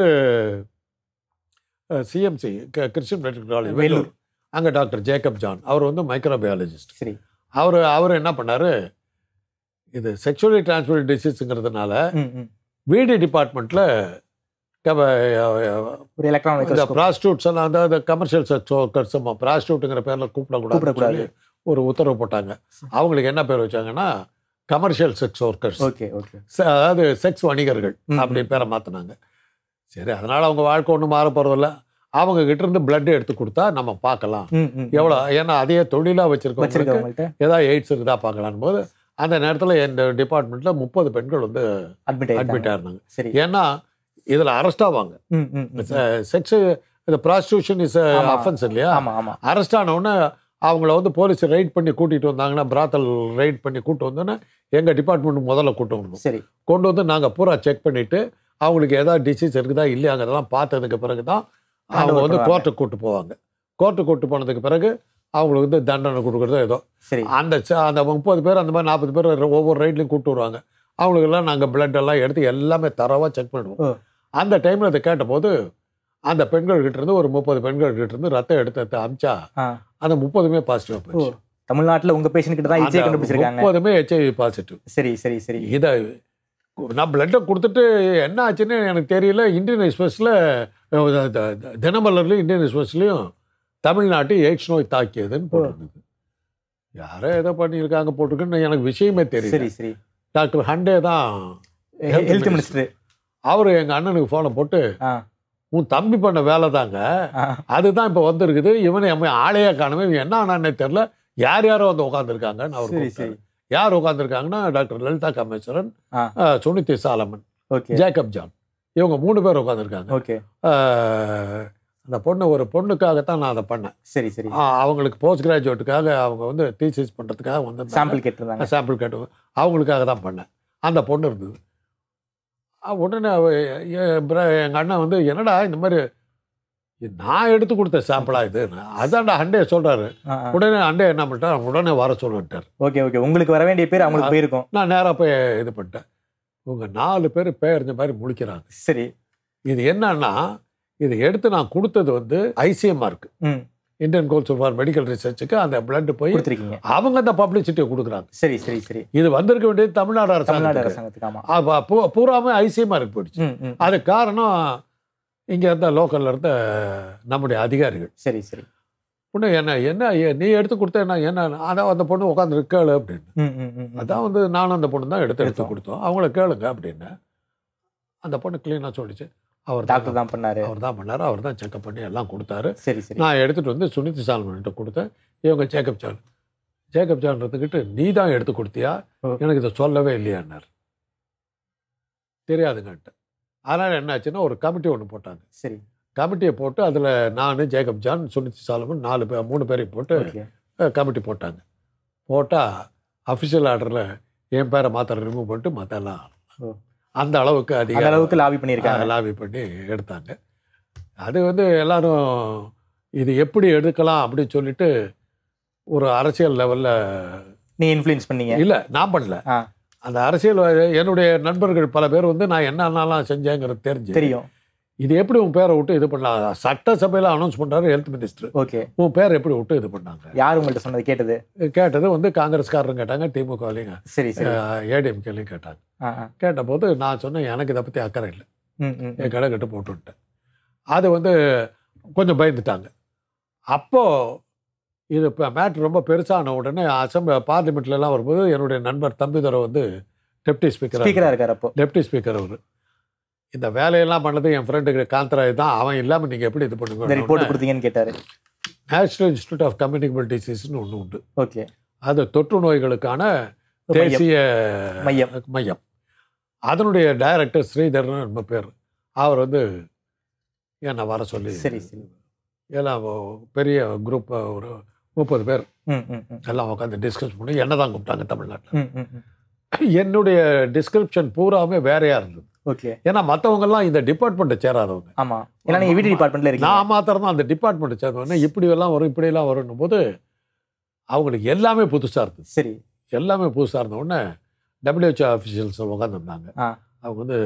CMC Christian medical college Vellore. Vellore அங்கே டாக்டர் ஜேக்கப் ஜான் அவர் வந்து மைக்ரோபயாலஜிஸ்ட் சரி அவர் அவர் என்ன பண்ணாரு இது செக்ஷுவலி டிரான்ஸ்மிட் டிசீஸுங்கிறதுனால ம், ம். விடி டிபார்ட்மெண்ட்டில் ஒரு எலக்ட்ரான் இந்த மைக்ரோஸ்கோப் ப்ராஸ்டியூட்ஸ் எல்லாம் அந்த அந்த கமர்ஷியல் செக்ஸ் ஒர்க்கர்ஸ் ப்ராஸ்டியூட்டுங்கிற பேரில் கூப்பிடக்கூடாது கூப்பிடக்கூடாது. ஒரு உத்தரவு போட்டாங்க அவங்களுக்கு என்ன பேர் வச்சாங்கன்னா commercial sex workers okay okay அதாவது செக்ஸ் வணிகர்கள் ம், அப்படி பேரை மாற்றினாங்க சரி அதனால் அவங்க வாழ்க்கை ஒன்றும் மாற போகிறதில்ல அவங்க கிட்ட இருந்து பிளட் எடுத்து கொடுத்தா நம்ம பார்க்கலாம் ம், ம். எவ்வளோ ஏன்னா அதையே தொழிலாக வச்சிருக்கோம் வச்சிருக்கவங்கள்ட்ட ஏதாவது எய்ட்ஸ் இருக்குதா பார்க்கலான்னு போது அந்த நேரத்தில் என் டிபார்ட்மெண்ட்டில் முப்பது பெண்கள் வந்து அட்மிட் அட்மிட் ஆயிட்டாங்க ஆயிருந்தாங்க சரி ஏன்னா இதில் அரெஸ்ட் ஆவாங்க ம், ம், ம். செக்ஸ் இந்த ப்ராஸ்டியூஷன் இஸ் ஆமா. அஃபென்ஸ் இல்லையா ஆமா ஆமா அரெஸ்ட் ஆனவுடனே அவங்கள வந்து போலீஸ் ரைட் பண்ணி கூட்டிகிட்டு வந்தாங்கன்னா பிராத்தல் ரைட் பண்ணி கூட்டு வந்தோன்னே எங்கள் டிபார்ட்மெண்ட் முதல்ல கூட்டு வரணும் சரி கொண்டு வந்து நாங்கள் பூரா செக் பண்ணிவிட்டு அவங்களுக்கு ஏதாவது டிசீஸ் இருக்குதா இல்லையாங்கிறதெல்லாம் பார்த்ததுக்கு பிறகு தான் அவங்க Handover வந்து பண்ணுவாங்க. கோர்ட்டுக்கு கூட்டு போவாங்க கோர்ட்டுக்கு கூட்டு போனதுக்கு பிறகு அவங்களுக்கு வந்து தண்டனை கொடுக்குறதோ ஏதோ சரி அந்த ச- அந்த முப்பது பேர் அந்த மாதிரி நாற்பது பேர் ஒவ்வொரு ரைட்லையும் கூட்டு வருவாங்க அவங்களுக்கெல்லாம் நாங்கள் பிளட் எல்லாம் எடுத்து எல்லாமே தரவாக செக் ஓ. பண்ணுவோம் அந்த டைமில் அதை கேட்டபோது அந்த பெண்கள் கிட்ட இருந்து ஒரு முப்பது பெண்கள் கிட்ட இருந்து ரத்தம் எடுத்து அமிச்சா ஆ. அந்த முப்பதுமே பாசிட்டிவ் ஓ போச்சு தமிழ்நாட்டுல உங்க பேஷண்ட் கிட்ட தான் ஈஸியா அந்த கண்டுபிடிச்சிருக்காங்க முப்பதுமே ஹெச்ஐவி பாசிட்டிவ் சரி சரி சரி இதை நான் பிளட்டை கொடுத்துட்டு என்ன ஆச்சுன்னு எனக்கு தெரியல இந்தியன் எக்ஸ்பிரஸில் தினமலர்லையும் இந்தியன் எக்ஸ்பிரஸ்லையும் தமிழ்நாட்டு எய்ட்ஸ் நோய் தாக்கியதுன்னு போட்டிருந்தது யாரோ ஏதோ பண்ணியிருக்காங்க போட்டிருக்குன்னு எனக்கு விஷயமே தெரியல சரி சரி டாக்டர் ஹண்டே தான் Health ஹெல்த் minister. மினிஸ்டர் அவர் எங்கள் அண்ணனுக்கு ஃபோனை போட்டு ஆ உன் தம்பி பண்ண வேலை தாங்க ஆ அதுதான் இப்போ வந்திருக்குது இவனை எம்ம ஆளையே காணுமே இவன் என்ன ஆனானே தெரில யார் யாரோ வந்து உட்காந்துருக்காங்கன்னு அவர் சரி கூப்பிட்டாரு. சரி யார் உட்காந்துருக்காங்கன்னா டாக்டர் லலிதா காமேஸ்வரன் ஆ. அஹ், Suniti Solomon okay Jacob John இவங்க மூணு பேர் உட்காந்துருக்காங்க ஓகே அந்த பொண்ணு ஒரு பொண்ணுக்காகத்தான் நான் அதை பண்ணேன் சரி சரி ஆ, அவங்களுக்கு போஸ்ட் கிராஜுவேட்டுக்காக அவங்க வந்து டீச்சர்ஸ் பண்ணுறதுக்காக வந்து சாம்பிள் கேட்டிருந்தாங்க சாம்பிள் கேட்டு அவங்களுக்காக தான் பண்ணேன் அந்த பொண்ணு இருந்தது ஆ, உடனே எங்கள் அண்ணன் வந்து என்னடா இந்த மாதிரி இது நான் எடுத்து கொடுத்த சாம்பிளா இது அதான்டா அண்டே சொல்கிறாரு ஆ, ஆ. உடனே அண்டே என்ன பண்ணிட்டார் உடனே வர சொல்லிட்டார் ஓகே ஓகே உங்களுக்கு வர வேண்டிய பேர் அவங்களுக்கு போயிருக்கும் நான் நேராக போய் இது பண்ணிட்டேன் இவங்க நாலு பேர் பெயர்ந்த மாதிரி முழிக்கிறாங்க சரி இது என்னன்னா இது எடுத்து நான் கொடுத்தது வந்து ஐசிஎம்ஆருக்கு ம் இந்தியன் கவுன்சில் ஃபார் மெடிக்கல் ரிசர்ச்சுக்கு அந்த பிளட் போய் கொடுத்துருக்கீங்க அவங்க அந்த பப்ளிசிட்டியை கொடுக்குறாங்க சரி சரி சரி இது வந்திருக்க வேண்டியது தமிழ்நாடு தமிழ்நாடு அரசாங்கத்துக்கு அரசாங்கத்துக்கு ஆமா அப்ப பூ- பூராமே ஐசிஎம்ஆருக்கு போயிடுச்சு ம் ம் அது காரணம் இங்கே இருந்த லோக்கல்ல இருந்த நம்முடைய அதிகாரிகள் சரி சரி பொண்ணு என்ன என்ன ஏ- நீ எடுத்து கொடுத்த என்ன என்ன அதான் அந்த பொண்ணு உட்காந்து கேளு அப்படின்னு ம் ம் ம், ம் அதான் வந்து நானும் அந்த பொண்ணு தான் எடுத்து எடுத்து எடுத்தோம். கொடுத்தோம் அவங்கள கேளுங்க அப்படின்னு அந்த பொண்ணு கிளீனாக சொல்லிச்சு அவர் டாக்டர் தான் பண்ணாரு அவர் தான் பண்ணாரு அவர் தான் செக்அப் பண்ணி எல்லாம் கொடுத்தாரு சரி சரி நான் எடுத்துட்டு வந்து சுனிதி சால்மன்கிட்ட கொடுத்தேன் இவங்க ஜேக்கப் ஜான் ஜேக்கப் ஜான் இருந்துக்கிட்டு நீ தான் எடுத்து கொடுத்தியா ஓ. எனக்கு இதை சொல்லவே இல்லையான்னார் தெரியாதுங்கன்ட்டு அதனால் என்னாச்சுன்னா ஒரு கமிட்டி ஒன்று போட்டாங்க சரி கமிட்டியை போட்டு அதில் நான் ஜேக்கப் ஜான் சுனிதி சாலமன் நாலு பேர் மூணு பேரையும் போட்டு ஓகே கமிட்டி போட்டாங்க போட்டால் அஃபிஷியல் ஆர்டரில் என் பேரை மாத்திர ரிமூவ் பண்ணிட்டு மற்ற எல்லாம் ஓ. அந்த அளவுக்கு அதிக அந்த அளவுக்கு லாபி பண்ணியிருக்காங்க லாபி பண்ணி எடுத்தாங்க அது வந்து எல்லாரும் இது எப்படி எடுக்கலாம் அப்படின்னு சொல்லிட்டு ஒரு அரசியல் லெவலில் நீங்க இன்ஃப்ளூயன்ஸ் பண்ணீங்க இல்லை நான் பண்ணல ஆ. அந்த அரசியல் என்னுடைய நண்பர்கள் பல பேர் வந்து நான் என்னென்னலாம் செஞ்சேங்கிறது தெரிஞ்சு தெரியும் இது எப்படி உன் பேரை விட்டு இது பண்ணலாம் சட்டசபையில் அனௌன்ஸ் பண்ணுறாரு ஹெல்த் மினிஸ்டர் ஓகே உன் பேர் எப்படி விட்டு இது பண்ணாங்க யார் உங்கள்ட்ட சொன்னது கேட்டது கேட்டது வந்து காங்கிரஸ்காரரும் கேட்டாங்க திமுகலையும் சரி சரி ஏடிஎம்கேலையும் கேட்டாங்க ஆ ஆ கேட்டபோது நான் சொன்னேன் எனக்கு இதை பற்றி அக்கறை இல்லை ம், ம், ம். என் கடை கட்டு போட்டு விட்டேன் அது வந்து கொஞ்சம் பயந்துட்டாங்க அப்போது இது இப்போ மேட்ரு ரொம்ப பெருசான உடனே அசம்பிளி பார்லிமெண்ட்லலாம் வரும்போது என்னுடைய நண்பர் தம்பிதுரை வந்து டெப்டி ஸ்பீக்கரா ஸ்பீக்கர் இருக்காரு அப்போ டெப்டி ஸ்பீக்கர் அவர் இந்த வேலையெல்லாம் பண்ணது என் ஃப்ரெண்டுக்கு காந்தராஜ் தான் அவன் இல்லாமல் நீங்கள் எப்படி இது இந்த ரிப்போர்ட் பண்ணுங்க கொடுத்தீங்கன்னு கேட்டாரு நேஷனல் இன்ஸ்டியூட் ஆஃப் கம்யூனிகபிள் டிசீஸ்னு ஒன்று உண்டு ஓகே அது தொற்று நோய்களுக்கான மையம். தேசிய மையம். மையம் அதனுடைய டைரக்டர் ஸ்ரீதர்னு நம்ம பேர் அவர் வந்து என்னை வர சொல்லி சரி, சரி. எல்லாம் பெரிய குரூப் ஒரு முப்பது பேர் ம், ம், ம். எல்லாம் உட்காந்து டிஸ்கஸ் பண்ணி என்ன தான் கூப்பிட்டாங்க தமிழ்நாட்டில் ம், ம், ம். என்னுடைய டிஸ்கிரிப்ஷன் பூராமே வேறையா இருந்தது ஓகே ஏன்னா மற்றவங்கெல்லாம் இந்த டிபார்ட்மெண்ட்டை சேராதவங்க ஆமா ஏன்னா நீங்க வீட்டு டிபார்ட்மெண்ட்ல இருக்கீங்க நான் மாத்திரம் தான் அந்த டிபார்ட்மெண்ட்டை சேர்ந்தவொடனே இப்படி எல்லாம் வரும் இப்படி எல்லாம் வரும்னும் போது அவங்களுக்கு எல்லாமே புதுசாக இருந்தது சரி எல்லாமே புதுசாக இருந்த உடனே டபிள்யூஹெச்ஓ ஆஃபீஷியல்ஸ் உட்காந்துருந்தாங்க ஆ. அவங்க வந்து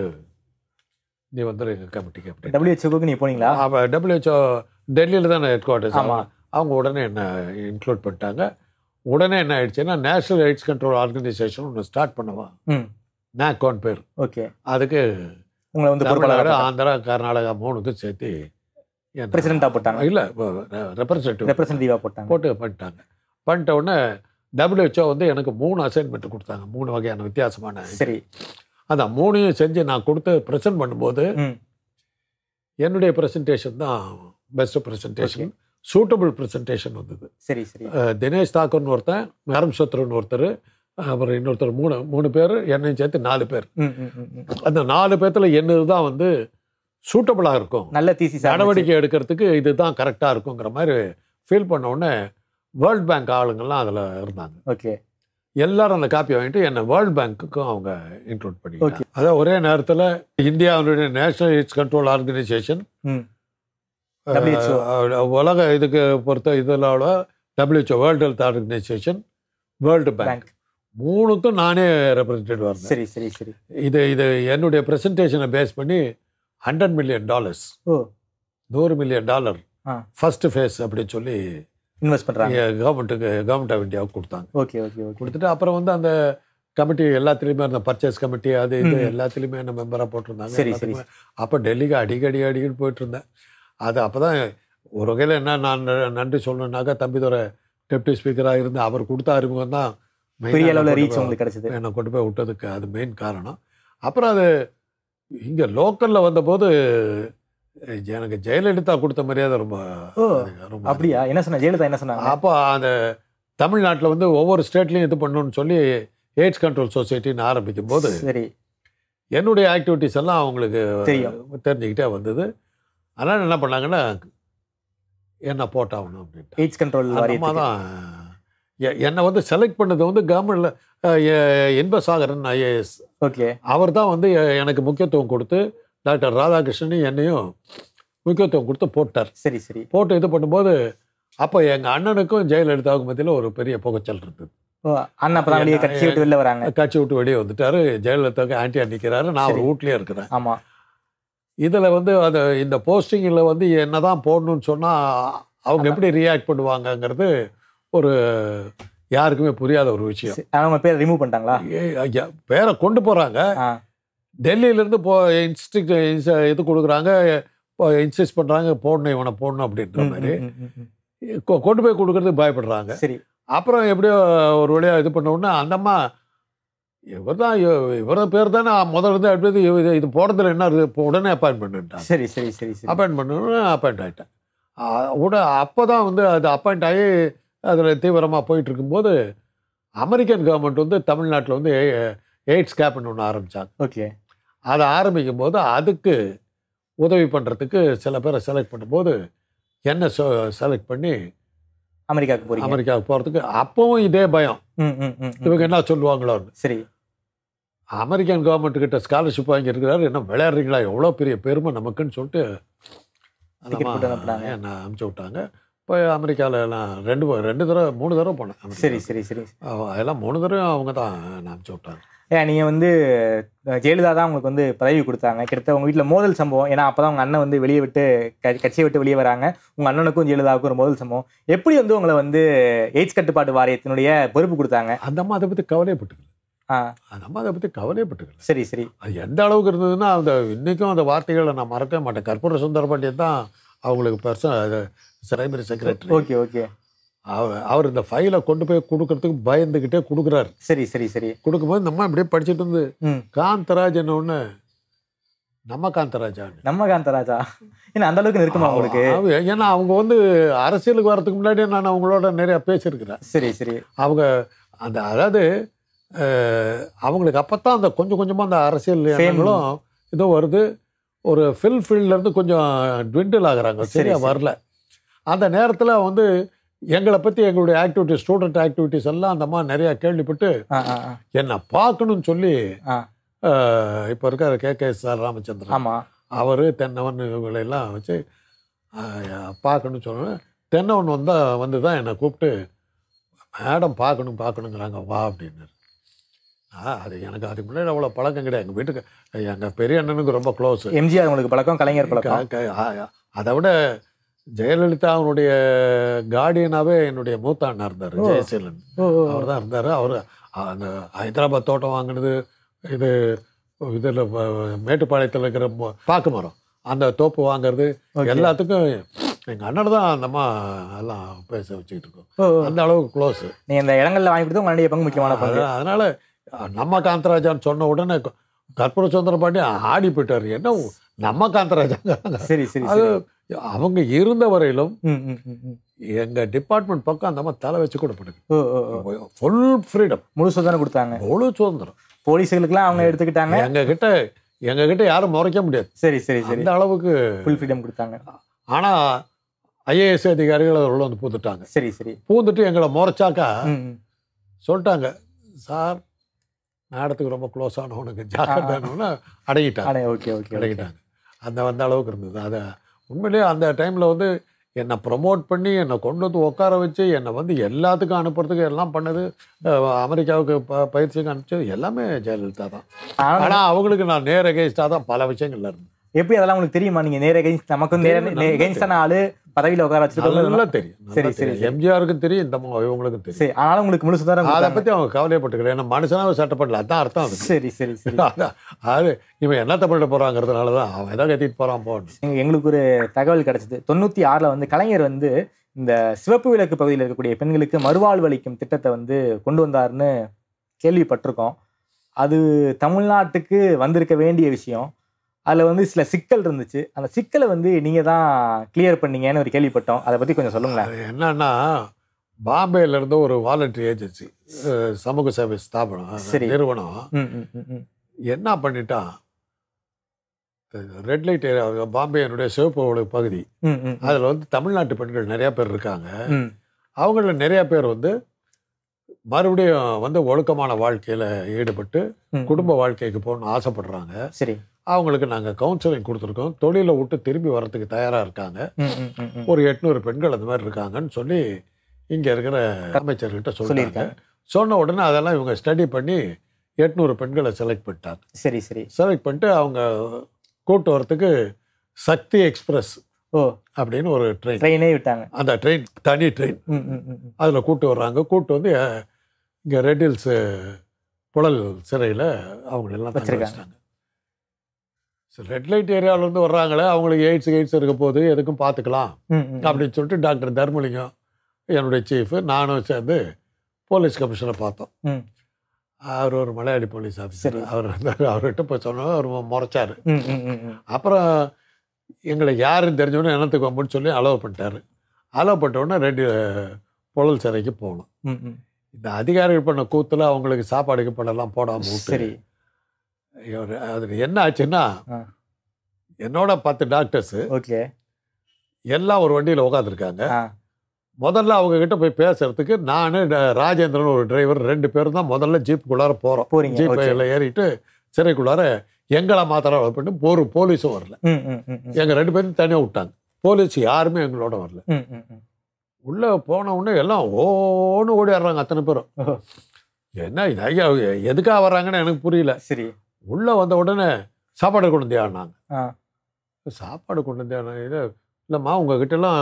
நீ வந்துரு எங்கள் கமிட்டிக்கு அப்படி டபிள்யூஹெச்ஓக்கு நீ போனீங்களா டபிள்யூஹெச்ஓ டெல்லியில் தான் ஹெட் குவார்ட்டர்ஸ் ஆமா. அவங்க உடனே என்ன இன்க்ளூட் பண்ணிட்டாங்க உடனே என்ன ஆயிடுச்சுன்னா நேஷனல் எய்ட்ஸ் கண்ட்ரோல் ஆர்கனைசேஷன் ஒன்று ஸ்டார்ட் பண்ணுவா ம் நேக்கோன் பேர் ஓகே அதுக்கு உங்களை வந்து தமிழ்நாடு பொறுப்பாளர் ஆந்திரா கர்நாடகா மூணுக்கும் சேர்த்து பிரசிடென்டா போட்டாங்க இல்லை ரெப்ரசன்டேட்டிவ் ரெப்ரசன்டேட்டிவா போட்டாங்க போட்டு பண்ணிட்டாங்க பண்ணிட்ட உடனே டபிள்யூஹெச்ஓ வந்து எனக்கு மூணு அசைன்மெண்ட் கொடுத்தாங்க மூணு வகையான வித்தியாசமான சரி அதான் மூணையும் செஞ்சு நான் கொடுத்து ப்ரெசென்ட் பண்ணும்போது ம் என்னுடைய ப்ரெசன்டேஷன் தான் பெஸ்ட் ப்ரெசன்டேஷன் சூட்டபிள் ப்ரெசன்டேஷன் வந்தது சரி சரி அஹ் தினேஷ் தாக்கூர்னு ஒருத்தன் நரம் சத்ருன்னு ஒருத்தர் அப்புறம் இன்னொருத்தர் மூணு மூணு பேர் என்னையும் சேர்த்து நாலு பேர் ம் ம் ம், ம். அந்த நாலு பேர்த்தில் என்னது தான் வந்து சூட்டபிளாக இருக்கும் நல்ல தீசி சார் நடவடிக்கை எடுக்கிறதுக்கு இதுதான் கரெக்டாக இருக்குங்கிற மாதிரி ஃபீல் பண்ண உடனே வேர்ல்ட் பேங்க் ஆளுங்கள்லாம் அதில் இருந்தாங்க ஓகே எல்லாரும் அந்த காப்பி வாங்கிட்டு என்னை வேர்ல்ட் பேங்க்குக்கும் அவங்க இன்க்ளூட் Okay. பண்ணிக்கிட்டாங்க அதான் ஒரே நேரத்தில் இந்தியாவுடைய நேஷனல் எய்ட்ஸ் கண்ட்ரோல் ஆர்கனைசேஷன் ம் WHO. உலக இதுக்கு பொறுத்த இதில் WHO world health organisation world bank bank மூணுக்கும் நானே ரெப்ரசன்டேட்டிவ் வரேன் சரி சரி சரி இது இது என்னுடைய ப்ரெசன்டேஷனை பேஸ் பண்ணி ஹண்ட்ரட் மில்லியன் டாலர்ஸ் ஓ நூறு மில்லியன் டாலர் ஆ. ஃபர்ஸ்ட் ஃபேஸ் அப்படின்னு சொல்லி இன்வெஸ்ட் பண்றாங்க கவர்மெண்ட்டுக்கு கவர்மெண்ட் ஆஃப் இந்தியாவுக்கு கொடுத்தாங்க ஓகே ஓகே ஓகே கொடுத்துட்டு அப்புறம் வந்து அந்த கமிட்டி எல்லாத்துலேயுமே அந்த பர்ச்சேஸ் கமிட்டி அது இது ம். எல்லாத்துலேயுமே என்ன மெம்பராக போட்டிருந்தாங்க சரி, எல்லாத்துக்குமே. அப்போ டெல்லிக்கு அடிக்கடி அடிக்கடி போயிட்டு இருந்தேன் அது அப்போ தான் ஒரு வகையில் என்ன நான் ந- நன்றி சொல்லணுன்னாக்கா தம்பிதுரை டெப்டி ஸ்பீக்கராக இருந்து அவர் கொடுத்த அறிமுகம் தான் main ஆ பெரிய நான் அளவுல கொண்டு ரீச் போய் உங்களுக்கு கிடைச்சது என்னை கொண்டு போய் விட்டதுக்கு அது மெயின் காரணம் அப்புறம் அது இங்கே லோக்கலில் வந்தபோது எனக்கு ஜெயலலிதா கொடுத்த மரியாதை ரொம்ப ஓ, அதிகம், ரொம்ப அப்படியா என்ன சொன்ன ஜெயலலிதா என்ன சொன்னாங்க அப்போ அந்த தமிழ்நாட்டில் வந்து ஒவ்வொரு ஸ்டேட்லையும் இது பண்ணணும்னு சொல்லி எய்ட்ஸ் கண்ட்ரோல் சொசைட்டின்னு ஆரம்பிக்கும் போது சரி என்னுடைய ஆக்டிவிட்டீஸ் எல்லாம் அவங்களுக்கு தெரியும். தெரிஞ்சுக்கிட்டே வந்தது அதனால் என்ன பண்ணாங்கன்னா என்ன போட்டாகணும் அப்படின்ட்டு எய்ட்ஸ் கண்ட்ரோல் அந்த அம்மா வாரியத்துக்கு தான் எ- என்னை வந்து செலக்ட் பண்ணது வந்து கவர்மெண்ட்ல இன்பசாகரன் ஐஏஎஸ் ஓகே அவர் தான் வந்து எ- எனக்கு முக்கியத்துவம் கொடுத்து டாக்டர் ராதாகிருஷ்ணன் என்னையும் முக்கியத்துவம் கொடுத்து போட்டார் சரி சரி போட்டு இது பண்ணும்போது அப்போ எங்கள் அண்ணனுக்கும் ஜெயலலிதாவுக்கும் மத்தியில் ஒரு பெரிய புகைச்சல் இருந்தது ஓ அண்ணா அப்பதான் வெளியே கட்சி விட்டு வெளில வராங்க கட்சி விட்டு வெளியே வந்துட்டாரு ஜெயலலிதாவுக்கு ஆன்டியா நிற்கிறாரு நான் ஒரு சரி. வீட்லேயே இருக்கிறேன் ஆமா இதில் வந்து அது இந்த போஸ்டிங்கில் வந்து என்ன தான் போடணும்னு சொன்னால் அவங்க அதான். எப்படி ரியாக்ட் பண்ணுவாங்கங்கிறது ஒரு யாருக்குமே புரியாத ஒரு விஷயம் சரி, ஆனா உங்க பேரை ரிமூவ் பண்ணிட்டாங்களா ஏய், ஐயா, பேரை கொண்டு போகிறாங்க ஆ டெல்லியிலேருந்து போ இன்ஸ்ட்ரிக்ட் இது கொடுக்குறாங்க இன்சிஸ்ட் பண்ணுறாங்க போடணும் இவனை போடணும் அப்படின்ற ம், மாதிரி ம், ம், ம். கொ- கொண்டு போய் கொடுக்கறது பயப்படுறாங்க சரி அப்புறம் எப்படியோ ஒரு வழியாக இது பண்ண உடனே அந்த அம்மா இவர் தான் இவர பேர் தானே முதல்ல இருந்து அப்படி இது இது போடுறதுல என்ன இருக்குது இப்போ உடனே அப்பாயின்ட் பண்ணிட்டாங்க சரி சரி சரி சரி அப்பாயின்ட் பண்ணணும்னு அப்பாயிண்ட் ஆகிட்டேன் உட அப்போ தான் வந்து அது அப்பாயிண்ட் ஆகி அதில் தீவிரமாக போயிட்டு இருக்கும்போது அமெரிக்கன் கவர்மெண்ட் வந்து தமிழ்நாட்டில் வந்து எய்ட்ஸ் கேப்னு ஒன்று ஆரம்பித்தாங்க ஓகே அதை ஆரம்பிக்கும் போது அதுக்கு உதவி பண்ணுறதுக்கு சில பேரை செலக்ட் பண்ணும்போது என்ன செலக்ட் பண்ணி அமெரிக்காவுக்கு போறீங்க அமெரிக்காவுக்கு போகிறதுக்கு அப்பவும் இதே பயம் ம், ம், ம், ம். இவங்க என்ன சொல்லுவாங்களோன்னு சரி அமெரிக்கன் கவர்மெண்ட் கிட்ட ஸ்காலர்ஷிப் வாங்கியிருக்கிறாரு என்ன விளையாடுறீங்களா எவ்வளோ பெரிய பெருமை நமக்குன்னு சொல்லிட்டு அந்த Ticket போட்டு அம்மா அனுப்புனாங்க. என்னை அனுப்பிச்சி விட்டாங்க போய் அமெரிக்காவில் எல்லாம் ரெண்டு வ- ரெண்டு தடவை மூணு தடவை போனேன் அமெரிக்கா. சரி சரி சரி அவ- அதெல்லாம் மூணு தடவை அவங்க தான் என்னை அனுப்பிச்சி விட்டாங்க ஏன் நீங்க வந்து அஹ், ஜெயலலிதா தான் உங்களுக்கு வந்து பதவி கொடுத்தாங்க கிட்டத்தட்ட உங்க வீட்ல மோதல் சம்பவம் ஏன்னா அப்பதான் உங்க அண்ணன் வந்து வெளியே விட்டு க- கட்சியை விட்டு வெளியே வராங்க உங்க அண்ணனுக்கும் ஜெயலலிதாவுக்கும் ஒரு மோதல் சம்பவம் எப்படி வந்து உங்களை வந்து எய்ட்ஸ் கட்டுப்பாட்டு வாரியத்தினுடைய பொறுப்பு கொடுத்தாங்க அந்த அம்மா அதை பற்றி கவலைப்பட்டுக்கல ஆ நம்ம அதை பற்றி கவலைப்பட்டுக்கல சரி சரி அது எந்த அளவுக்கு இருந்ததுன்னா அந்த இன்றைக்கும் அந்த வார்த்தைகளை நான் மறக்கவே மாட்டேன் கற்பூர சுந்தர பாண்டியன் தான் அவங்களுக்கு person primary secretary okay okay அவர் அவர் இந்த ஃபைலை கொண்டு போய் கொடுக்கறதுக்கு பயந்துக்கிட்டே கொடுக்குறாரு சரி சரி சரி கொடுக்கும்போது நம்ம இப்படியே படிச்சுட்டு இருந்து ம் காந்தராஜ் என்ன ஒன்று நம்ம காந்தராஜான்னு நம்ம காந்தராஜா என்ன அந்த அளவுக்கு நெருக்கமா உங்களுக்கு அவ- ஏன்னா அவங்க வந்து அரசியலுக்கு வரதுக்கு முன்னாடியே நான் அவங்களோட நிறைய பேசியிருக்கிறேன் சரி சரி அவங்க அந்த அதாவது அஹ், அவங்களுக்கு அப்பதான் அந்த கொஞ்சம் கொஞ்சமாக அந்த அரசியல் Fame. எண்ணங்களும் இதோ வருது ஒரு ஃபில் ஃபீல்ட்லேருந்து கொஞ்சம் ட்விண்டில் ஆகுறாங்க சரி, சரியா சரி. வரல அந்த நேரத்தில் வந்து எங்களை பற்றி எங்களுடைய ஆக்டிவிட்டிஸ் ஸ்டூடெண்ட் ஆக்டிவிட்டிஸ் எல்லாம் அந்த மாதிரி நிறையா கேள்விப்பட்டு ஆ ஆ ஆ. என்னை பார்க்கணும்னு சொல்லி ஆ. இப்போ இருக்கார் கே கே சார் ராமச்சந்திரன் ஆமா அவர் தென்னவன் இவங்களெல்லாம் வச்சு ஆஹ், பார்க்கணும்னு சொன்னேன் தென்னவன் வந்தால் வந்து தான் என்னை கூப்பிட்டு மேடம் பார்க்கணும் பார்க்கணுங்கிறாங்க வா அப்படின்னாரு ஆ அது எனக்கு அதுக்கு முன்னாடி அவ்வளோ பழக்கம் கிடையாது எங்கள் வீட்டுக்கு எங்கள் பெரிய அண்ணனுக்கு ரொம்ப க்ளோஸ் எம்ஜிஆர் உங்களுக்கு பழக்கம் கலைஞர் பழக்கம் அதை விட ஜெயலலிதா அவனுடைய கார்டியனாகவே என்னுடைய மூத்த அண்ணா இருந்தார் ஓ. ஜெயசீலன் ஓ ஓ, ஓ. அவர் தான் இருந்தார் அவர் அந்த ஹைதராபாத் தோட்டம் வாங்கினது இது இதில் மேட்டுப்பாளையத்தில் இருக்கிற ம- பாக்கு மரம் அந்த தோப்பு வாங்குறது Okay. எல்லாத்துக்கும் எங்கள் அண்ணன் தான் அந்த அம்மா எல்லாம் பேச வச்சுக்கிட்டு இருக்கோம் ஓ, ஓ. அந்த அளவுக்கு க்ளோஸ் நீங்க இந்த இடங்கள்ல வாங்கி கொடுத்து உங்களுடைய பங்கு முக்கியமான பங்கு அதனால நம்ம காந்தராஜான்னு சொன்ன உடனே கற்பூர சுந்தர பாண்டி ஆடி போயிட்டார் என்ன நம்ம காந்தராஜாங்க சரி சரி அது சரி அவங்க இருந்த வரையிலும் ம், ம், ம், ம். எங்க டிபார்ட்மெண்ட் பக்கம் அந்த மாதிரி தலை வச்சு கூட படுது ஓ ஓ ஓ ஃபுல் ஃப்ரீடம் முழு சுதந்திரம் கொடுத்தாங்க முழு சுதந்திரம் போலீஸுகளுக்குலாம் அவங்க எடுத்துக்கிட்டாங்க எங்க கிட்ட எங்க கிட்ட யாரும் முறைக்க முடியாது சரி சரி சரி அந்த அளவுக்கு ஃபுல் ஃப்ரீடம் கொடுத்தாங்க ஆனா ஐஏஎஸ் அதிகாரிகள் அதில் உள்ள வந்து பூந்துட்டாங்க சரி சரி பூந்துட்டு எங்களை முறைச்சாக்கா ம், ம். சொல்லிட்டாங்க சார் மேடத்துக்கு ரொம்ப க்ளோஸ் ஆனவனுக்கு ஜாக்கிரதானவன அடங்கிட்டாங்க ஆனா ஓகே ஓகே ஓகே அடங்கிட்டாங்க அந்த வந்த அளவுக்கு இருந்தது அதை உண்மையிலேயே அந்த டைமில் வந்து என்னை ப்ரமோட் பண்ணி என்னை கொண்டு வந்து உட்கார வச்சு என்னை வந்து எல்லாத்துக்கும் அனுப்புறதுக்கு எல்லாம் பண்ணது அஹ், அமெரிக்காவுக்கு ப பயிற்சிக்கு அனுப்பிச்சது எல்லாமே ஜெயலலிதா தான் ஆனா ஆனால் அவங்களுக்கு நான் நேர் எகேன்ஸ்டாக தான் பல விஷயங்கள்ல இருந்தேன் எப்படி அதெல்லாம் உங்களுக்கு தெரியுமா நீங்க நேர எகைன்ஸ்ட் நமக்கு நேர தெரியும், நல்லா எகைன்ஸ்டான ஆளு பதவியில உட்கார வச்சிருக்கோம் நல்லா தெரியும் நல்லா சரி, சரி, தெரியும் சரி. எம்ஜிஆருக்கும் தெரியும் இந்த ம- இவங்களுக்கும் தெரியும் சரி ஆனாலும் உங்களுக்கு முழு சுதந்திரம் அதை கொடுத்தாங்க. பற்றி அவங்க கவலைப்பட்டுக்கல ஏன்னா மனுஷனாவே சட்டப்படல அதான் அர்த்தம் அதுக்கு சரி சரி சரி அதான் அது இவன் என்னத்தை பண்ணிட்டு போறாங்கிறதுனால தான் அவன் எதை கத்திட்டு போறான் போன்னு எங்க- எங்களுக்கு ஒரு தகவல் கிடைச்சது தொண்ணூத்தி ஆறுல வந்து கலைஞர் வந்து இந்த சிவப்பு விளக்கு பகுதியில் இருக்கக்கூடிய பெண்களுக்கு மறுவாழ்வு அளிக்கும் திட்டத்தை வந்து கொண்டு வந்தாருன்னு கேள்விப்பட்டிருக்கோம் அது தமிழ்நாட்டுக்கு வந்திருக்க வேண்டிய விஷயம் அதுல வந்து சில சிக்கல் இருந்துச்சு அந்த சிக்கலை வந்து நீங்க தான் கிளியர் பண்ணீங்கன்னு ஒரு கேள்விப்பட்டோம் அதை பத்தி கொஞ்சம் சொல்லுங்களேன் அது என்னன்னா பாம்பேல இருந்து ஒரு வாலண்டரி ஏஜென்சி சமூக சேவை ஸ்தாபனம் சரி. நிறுவனம் ம், ம், ம், ம். என்ன பண்ணிட்டான் ரெட் லைட் ஏரியா பாம்பேனுடைய சிவப்பு பகுதி ம், ம், ம். அதில் வந்து தமிழ்நாட்டு பெண்கள் நிறைய பேர் இருக்காங்க ம். அவங்கள நிறைய பேர் வந்து மறுபடியும் வந்து ஒழுக்கமான வாழ்க்கையில் ஈடுபட்டு ம். குடும்ப வாழ்க்கைக்கு போகணும்னு ஆசைப்படுறாங்க சரி அவங்களுக்கு நாங்கள் கவுன்சிலிங் கொடுத்துருக்கோம் தொழிலை விட்டு திரும்பி வர்றதுக்கு தயாராக இருக்காங்க ம், ம், ம், ம். ஒரு எட்நூறு பெண்கள் அந்த மாதிரி இருக்காங்கன்னு சொல்லி இங்கே இருக்கிற அமைச்சர்கிட்ட சொல்லியிருக்காங்க சொல்லியிருக்காங்க. சொன்ன உடனே அதெல்லாம் இவங்க ஸ்டடி பண்ணி எட்நூறு பெண்களை செலக்ட் பண்ணிட்டாங்க சரி சரி செலக்ட் பண்ணிட்டு அவங்க கூட்டு வரத்துக்கு சக்தி எக்ஸ்பிரஸ் ஓ அப்படின்னு ஒரு ட்ரெயின் ட்ரெயினே விட்டாங்க அந்த ட்ரெயின் தனி ட்ரெயின் ம், ம், ம், ம். அதில் கூட்டு வர்றாங்க கூட்டு வந்து இங்கே ரெட் ஹில்ஸ் புழல் சிறையில் அவங்களெல்லாம் தங்க வச்சிருக்காங்க. வச்சிட்டாங்க ரெட் லைட் ஏரியாவிலேருந்து வர்றாங்களே அவங்களுக்கு எய்ட்ஸ் எய்ட்ஸ் இருக்க போது எதுக்கும் பார்த்துக்கலாம் ம், ம், ம். அப்படின்னு சொல்லிட்டு டாக்டர் தர்மலிங்கம் என்னுடைய சீஃபு நானும் சேர்ந்து போலீஸ் கமிஷனை பார்த்தோம் ம். அவர் ஒரு மலையாளி போலீஸ் ஆஃபீஸர் சரி. அவர் இருந்தார் அவர்கிட்ட போய் சொன்னோம் அவர் முறைச்சார் ம், ம், ம், ம். அப்புறம் எங்களை யாருன்னு தெரிஞ்சோடனே என்னத்துக்கு வம்புன்னு சொல்லி அலோவ் பண்ணிட்டாரு அலோவ் பண்ணிட்ட உடனே ரெண்டு புழல் சிறைக்கு போகணும் ம், ம். இந்த அதிகாரிகள் பண்ண கூத்துல அவங்களுக்கு சாப்பாடு கீப்பாடெல்லாம் போடாமல் விட்டு சரி இவர் அது என்ன ஆச்சுன்னா ஆ. என்னோட பத்து டாக்டர்ஸு ஓகே எல்லாம் ஒரு வண்டியில் உட்காந்துருக்காங்க ஆ முதல்ல அவங்க கிட்ட போய் பேசுறதுக்கு நான் ராஜேந்திரன் ஒரு டிரைவர் ரெண்டு பேரும் தான் முதல்ல ஜீப்புக்குள்ளார போகிறோம் போறீங்க ஓகே ஜீப்பில் ஏறிட்டு சிறைக்குள்ளார எங்களை மாத்திரம் பண்ணி ஒரு போலீஸும் வரல ம், ம், ம், ம். எங்கள் ரெண்டு பேரும் தனியாக விட்டாங்க போலீஸ் யாருமே எங்களோட வரல ம், ம், ம். உள்ளே போன உடனே எல்லாம் ஓன்னு ஓடிடுறாங்க அத்தனை பேரும் ஓஹோ. என்ன இது ஐயா எதுக்காக வர்றாங்கன்னு எனக்கு புரியல சரி உள்ளே வந்த உடனே சாப்பாடு கொண்டு வந்தியான்னாங்க ஆ. சாப்பாடு கொண்டு வந்தியா இது இல்லைம்மா உங்ககிட்டலாம்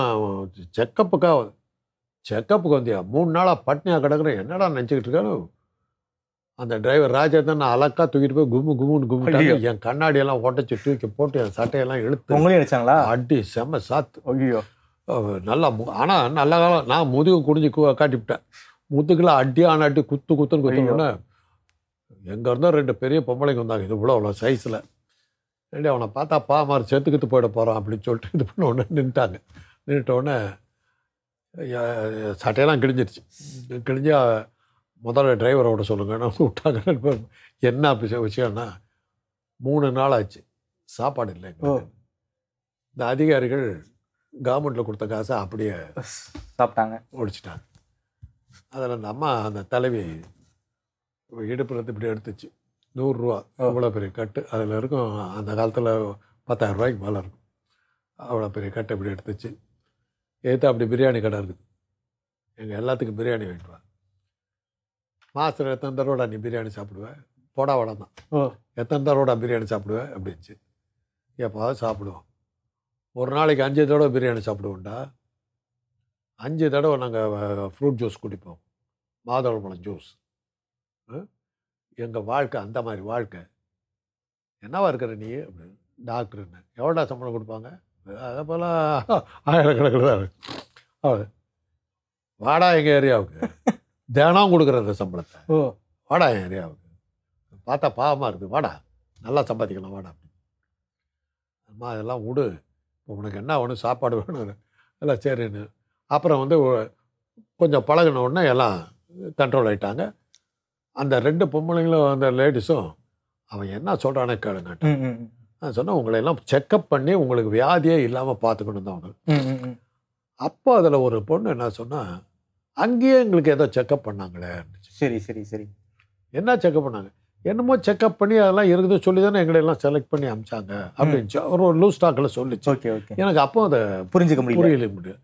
செக்கப்புக்காக செக்கப்புக்கு வந்தியா மூணு நாளாக பட்னியாக கிடக்குறேன் என்னடா நினச்சிக்கிட்டு இருக்காரு அந்த டிரைவர் ராஜேந்திரன் நான் அலக்கா தூக்கிட்டு போய் கும்மு கும்முன்னு கும்மிட்டாங்க ஐயோ. என் கண்ணாடியெல்லாம் உடச்சி தூக்கி போட்டு என் சட்டையெல்லாம் இழுத்து உங்களையும் அடிச்சாங்களா அடி செம்ம சாத்து ஐயோ அஹ் நல்லா மு- ஆனா நல்ல காலம் நான் முதுகு குடிஞ்சு கு- காட்டிவிட்டேன் முதுகுல அடி ஆன அடி குத்து குத்துன்னு குத்துனோடனே எங்க இருந்தோ ரெண்டு பெரிய பொம்பளைங்க வந்தாங்க இது இவ்வளோ அவ்வளோ சைஸில் ஏண்டி அவனை பார்த்தா பா மாதிரி செத்துக்கிட்டு போயிட போகிறான் அப்படின்னு சொல்லிட்டு இது பண்ண உடனே நின்ட்டாங்க நின்றுட்ட உடனே எ- சட்டையெல்லாம் கிழிஞ்சிருச்சு கிழிஞ்சா முதல்ல டிரைவரோட சொல்லுங்கன்னு விட்டாங்க இப்ப என்ன விஷயம் விஷயம்னா மூணு நாள் ஆச்சு சாப்பாடு இல்லை எங்களுக்கு. இந்த அதிகாரிகள் கவர்மெண்ட்டில் கொடுத்த காசை அப்படியே சாப்பிட்டாங்க ஒடிச்சிட்டாங்க அதில் அந்த அம்மா அந்த தலைவி இடுப்புல இருந்து இப்படி எடுத்துச்சு நூறுரூவா அவ்வளோ பெரிய கட்டு அதில் இருக்கும் அந்த காலத்தில் பத்தாயிரம் ரூபாய்க்கு மேலே இருக்கும் அவ்வளோ பெரிய கட்டு இப்படி எடுத்துச்சு ஏற்று அப்படி பிரியாணி கடை இருக்குது எங்கள் எல்லாத்துக்கும் பிரியாணி வாங்கிட்டு வா மாதத்தில் எத்தனை தடவைடா நீ பிரியாணி சாப்பிடுவேன் போடா வடை தான் ஓ எத்தனை தடவைடா பிரியாணி சாப்பிடுவேன் அப்படின்ச்சு எப்போவாவது சாப்பிடுவோம் ஒரு நாளைக்கு அஞ்சு தடவை பிரியாணி சாப்பிடுவோம்டா அஞ்சு தடவை நாங்கள் ஃப்ரூட் ஜூஸ் குடிப்போம் மாதுளம்பழம் ஜூஸ் எங்கள் வாழ்க்கை அந்த மாதிரி வாழ்க்கை என்னவா இருக்கிற நீ அப்படின்னு டாக்டருன்னு எவ்வளோடா சம்பளம் கொடுப்பாங்க அதை போல் ஆயிரக்கணக்கில் தான் இருக்கு அவ்வளோ வாடா எங்கள் ஏரியாவுக்கு தினம் கொடுக்குற அந்த சம்பளத்தை ஓ வாடா என் ஏரியாவுக்கு பார்த்தா பாவமாக இருக்குது வாடா நல்லா சம்பாதிக்கலாம் வாடா அம்மா அதெல்லாம் விடு இப்போ உனக்கு என்ன வேணும் சாப்பாடு வேணும் எல்லாம் சரின்னு அப்புறம் வந்து ஒ- கொஞ்சம் பழகின உடனே எல்லாம் கண்ட்ரோல் ஆயிட்டாங்க அந்த ரெண்டு பொம்பளைங்களும் அந்த லேடிஸும் அவன் என்ன சொல்கிறானே கேளுங்க ம், ம், ம். நான் சொன்னேன் உங்களை எல்லாம் செக்கப் பண்ணி உங்களுக்கு வியாதியே இல்லாமல் பார்த்துக்கணும் தான் அவங்க ம், ம், ம். அப்போ அதில் ஒரு பொண்ணு என்ன சொன்னா அங்கேயே எங்களுக்கு ஏதோ செக்கப் பண்ணாங்களே சரி சரி சரி என்ன செக்கப் பண்ணாங்க என்னமோ செக்கப் பண்ணி அதெல்லாம் இருக்குது சொல்லி தானே எங்களை எல்லாம் செலக்ட் பண்ணி அமிச்சாங்க அப்படின்னு ஒரு லூஸ் ஸ்டாக்கில் சொல்லிச்சு ஓகே ஓகே எனக்கு அப்போ அதை புரிஞ்சுக்க முடியல புரியல முடியும்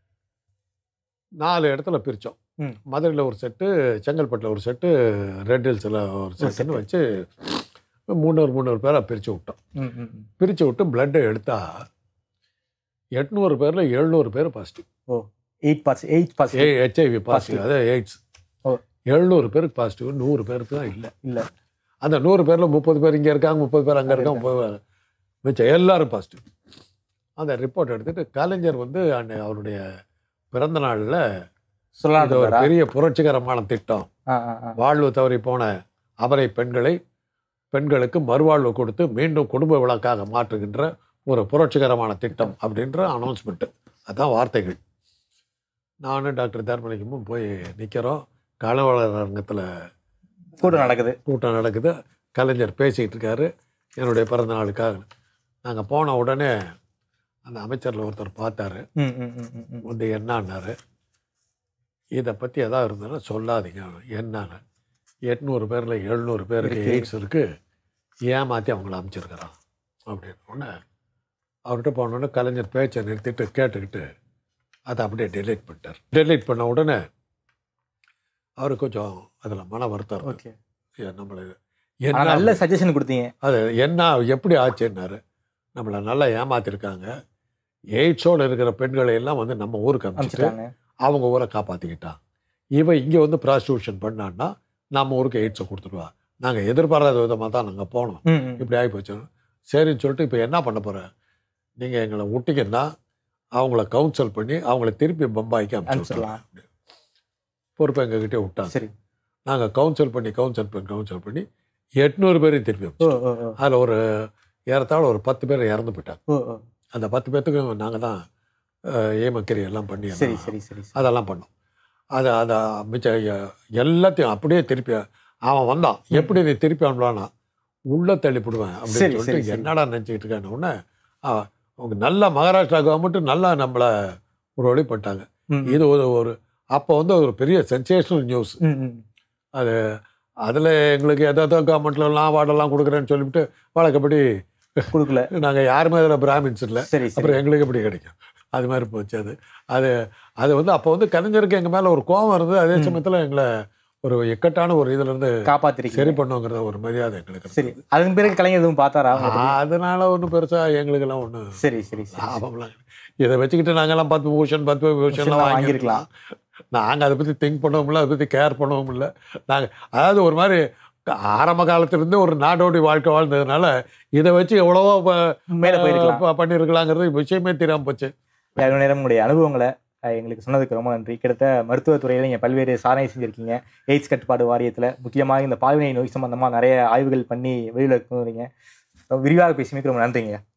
நாலு இடத்துல பிரித்தோம் ம். மதுரையில் ஒரு செட்டு செங்கல்பட்டில் ஒரு செட்டு ரெட் ஹில்ஸில் ஒரு செட்டுன்னு செட்டு. வச்சு மூணூறு மூணூறு பேராக பிரித்து விட்டோம் ம், ம், ம். பிரித்து விட்டு பிளட்டை எடுத்தா எட்நூறு பேரில் எழுநூறு பேர் பாசிட்டிவ் ஓ எயிட் பாஸ் எயிட் பாஸ் ஏ ஹெச்ஐவி பாசிட்டிவ் Positive. அதாவது எய்ட்ஸ் ஓ. எழுநூறு பேருக்கு பாசிட்டிவ் நூறு பேருக்கு தான் இல்லை இல்ல அந்த நூறு பேரில் முப்பது பேர் இங்கே இருக்காங்க முப்பது பேர் அங்கே இருக்காங்க முப்பது பேர் மிச்சம் எல்லாரும் பாசிட்டிவ் அந்த ரிப்போர்ட் எடுத்துட்டு கலைஞர் வந்து அன்னை அவருடைய பிறந்த நாளில் சொல்லலாம் இது ஒரு பெரிய புரட்சிகரமான திட்டம் ஆ ஆ ஆ வாழ்வு தவறி போன அபரை பெண்களை பெண்களுக்கு மறுவாழ்வு கொடுத்து மீண்டும் குடும்ப விளக்காக மாற்றுகின்ற ஒரு புரட்சிகரமான திட்டம் அப்படின்ற அனௌன்ஸ்மெண்ட்டு அதான் வார்த்தைகள் நானும் டாக்டர் தர்மலிங்கமும் போய் நிற்கிறோம் கலவலர் அரங்கத்தில் கூட்டம் நடக்குது கூட்டம் நடக்குது கலைஞர் பேசிக்கிட்டு இருக்காரு என்னுடைய பிறந்த நாளுக்காக நாங்கள் போன உடனே அந்த அமைச்சரில் ஒருத்தர் பார்த்தாரு ம், ம், ம், ம், ம். வந்து என்னன்னாரு இதை பற்றி எதாவது இருந்ததுன்னா சொல்லாதீங்க என்னன்னு எட்நூறு பேரில் எழுநூறு பேருக்கு இருக்கு. எய்ட்ஸ் இருக்குது ஏமாற்றி அவங்கள அமைச்சிருக்கிறான் அப்படின்னு உடனே அவர்கிட்ட போனோடனே கலைஞர் பேச்சை நிறுத்திட்டு கேட்டுக்கிட்டு அதை அப்படியே டெலீட் பண்ணிட்டார் டெலீட் பண்ண உடனே அவர் கொஞ்சம் அதில் மன வருத்தம் இருக்கு. ஓகே ஏ, நம்மளை ஆனா என்ன நல்ல சஜஷன் கொடுத்தீங்க அது என்ன எப்படி ஆச்சுன்னாரு நம்மளை நல்லா ஏமாத்திருக்காங்க எய்ட்ஸோடு இருக்கிற பெண்களை எல்லாம் வந்து நம்ம ஊருக்கு அனுப்பிச்சிட்டு அனுப்பிச்சிட்டாங்க அவங்க ஊரை காப்பாற்றிக்கிட்டான் இவன் இங்கே வந்து ப்ராஸ்டியூஷன் பண்ணான்னா நம்ம ஊருக்கு எய்ட்ஸை கொடுத்துருவா நாங்கள் எதிர்பாராத விதமாக தான் நாங்கள் போனோம் ம், ம். இப்படி ஆகி போச்சு சரின்னு சொல்லிட்டு இப்போ என்ன பண்ண போகிறேன் நீங்கள் எங்களை விட்டீங்கன்னா அவங்கள கவுன்சில் பண்ணி அவங்கள திருப்பி பம்பாய்க்கு அனுப்பிச்சிடலாம். அனுப்பிச்சிடலாம் பொறுப்பை எங்ககிட்டே விட்டாங்க சரி நாங்கள் கவுன்சில் பண்ணி கவுன்சில் பண்ணி கவுன்சில் பண்ணி எட்நூறு பேரையும் திருப்பி ஓ அனுப்பிச்சோம் ஓ ஓ அதில் ஒரு ஏறத்தாழ ஒரு பத்து பேர் இறந்து போயிட்டாங்க ஓ ஓ அந்த பத்து பேர்த்துக்கு நாங்கள் தான் ஏமக்கறி எல்லாம் பண்ணி சரி எல்லாம் சரி சரி சரி. அதெல்லாம் பண்ணோம் அதை அதை மிச்ச எ- எல்லாத்தையும் அப்படியே திருப்பி அவன் வந்தான் எப்படி நீ திருப்பி அனுப்பலான்னா உள்ள தள்ளிவிடுவேன் சரி, அப்படின்னு சரி, சொல்லிட்டு சரி. என்னடா நினச்சிக்கிட்டு இருக்கான்னு உடனே அவன் அவங்க நல்லா மகாராஷ்டிரா கவர்மெண்ட் நல்லா நம்மளை ஒரு வழி பண்ணிட்டாங்க ம், இது ஒரு ஒரு அப்போ வந்து ஒரு பெரிய சென்சேஷனல் நியூஸ் ம், ம். அது அதில் எங்களுக்கு எதாவது கவர்மெண்ட்லலாம் வார்டெல்லாம் கொடுக்குறேன்னு சொல்லிவிட்டு வழக்கப்படி கொடுக்கல நாங்கள் யாருமே அதில் பிராமின்ஸ் இல்லை சரி சரி அப்புறம் எங்களுக்கு எப்படி கிடைக்கும் அது மாதிரி போச்சு அது அது அது வந்து அப்போ வந்து கலைஞருக்கு எங்கள் மேலே ஒரு கோபம் இருந்தது அதே ம். சமயத்தில் எங்களை ஒரு இக்கட்டான ஒரு இதுல இருந்து காப்பாத்திருக்கீங்க சரி பண்ணுங்கிறத ஒரு மரியாதை எங்களுக்கு சரி இருந்தது. அதன் பிறகு கலைஞர் எதுவும் பார்த்தாரா உங்களை பத்தி? அதனால ஒன்றும் பெருசாக எங்களுக்கெல்லாம் ஒன்றும் சரி சரி சரி லாபம்லாம் இல்லை. இதை வச்சுக்கிட்டு நாங்கெல்லாம் பத்து பூஷன் பத்து பூஷன்லாம் பூஷன்லாம் வாங்கியிருக்கலாம் நாங்கள் அதை பற்றி திங்க் பண்ணவும் இல்லை அதை பற்றி கேர் பண்ணவும் இல்லை நாங்கள் அதாவது ஒரு மாதிரி ஆரம்ப காலத்திலேருந்து ஒரு நாடோடி வாழ்க்கை வாழ்ந்ததுனால இதை வச்சு எவ்வளவோ ப- மேல போயிருக்கலாம் ப- பண்ணியிருக்கலாங்கிறது விஷயமே தெரியாமல் போச்சு இவ்வளவு நேரம் உங்களுடைய அனுபவங்களை அஹ், எங்களுக்கு சொன்னதுக்கு ரொம்ப நன்றி கிட்டத்தட்ட மருத்துவத்துறையில நீங்க பல்வேறு சாதனை செஞ்சிருக்கீங்க எய்ட்ஸ் கட்டுப்பாடு வாரியத்துல முக்கியமாக இந்த பால்வினை நோய் சம்பந்தமா நிறைய ஆய்வுகள் பண்ணி வெளியில கொண்டு வரீங்க ரொம்ப விரிவாக பேசியமைக்கு ரொம்ப நன்றிங்க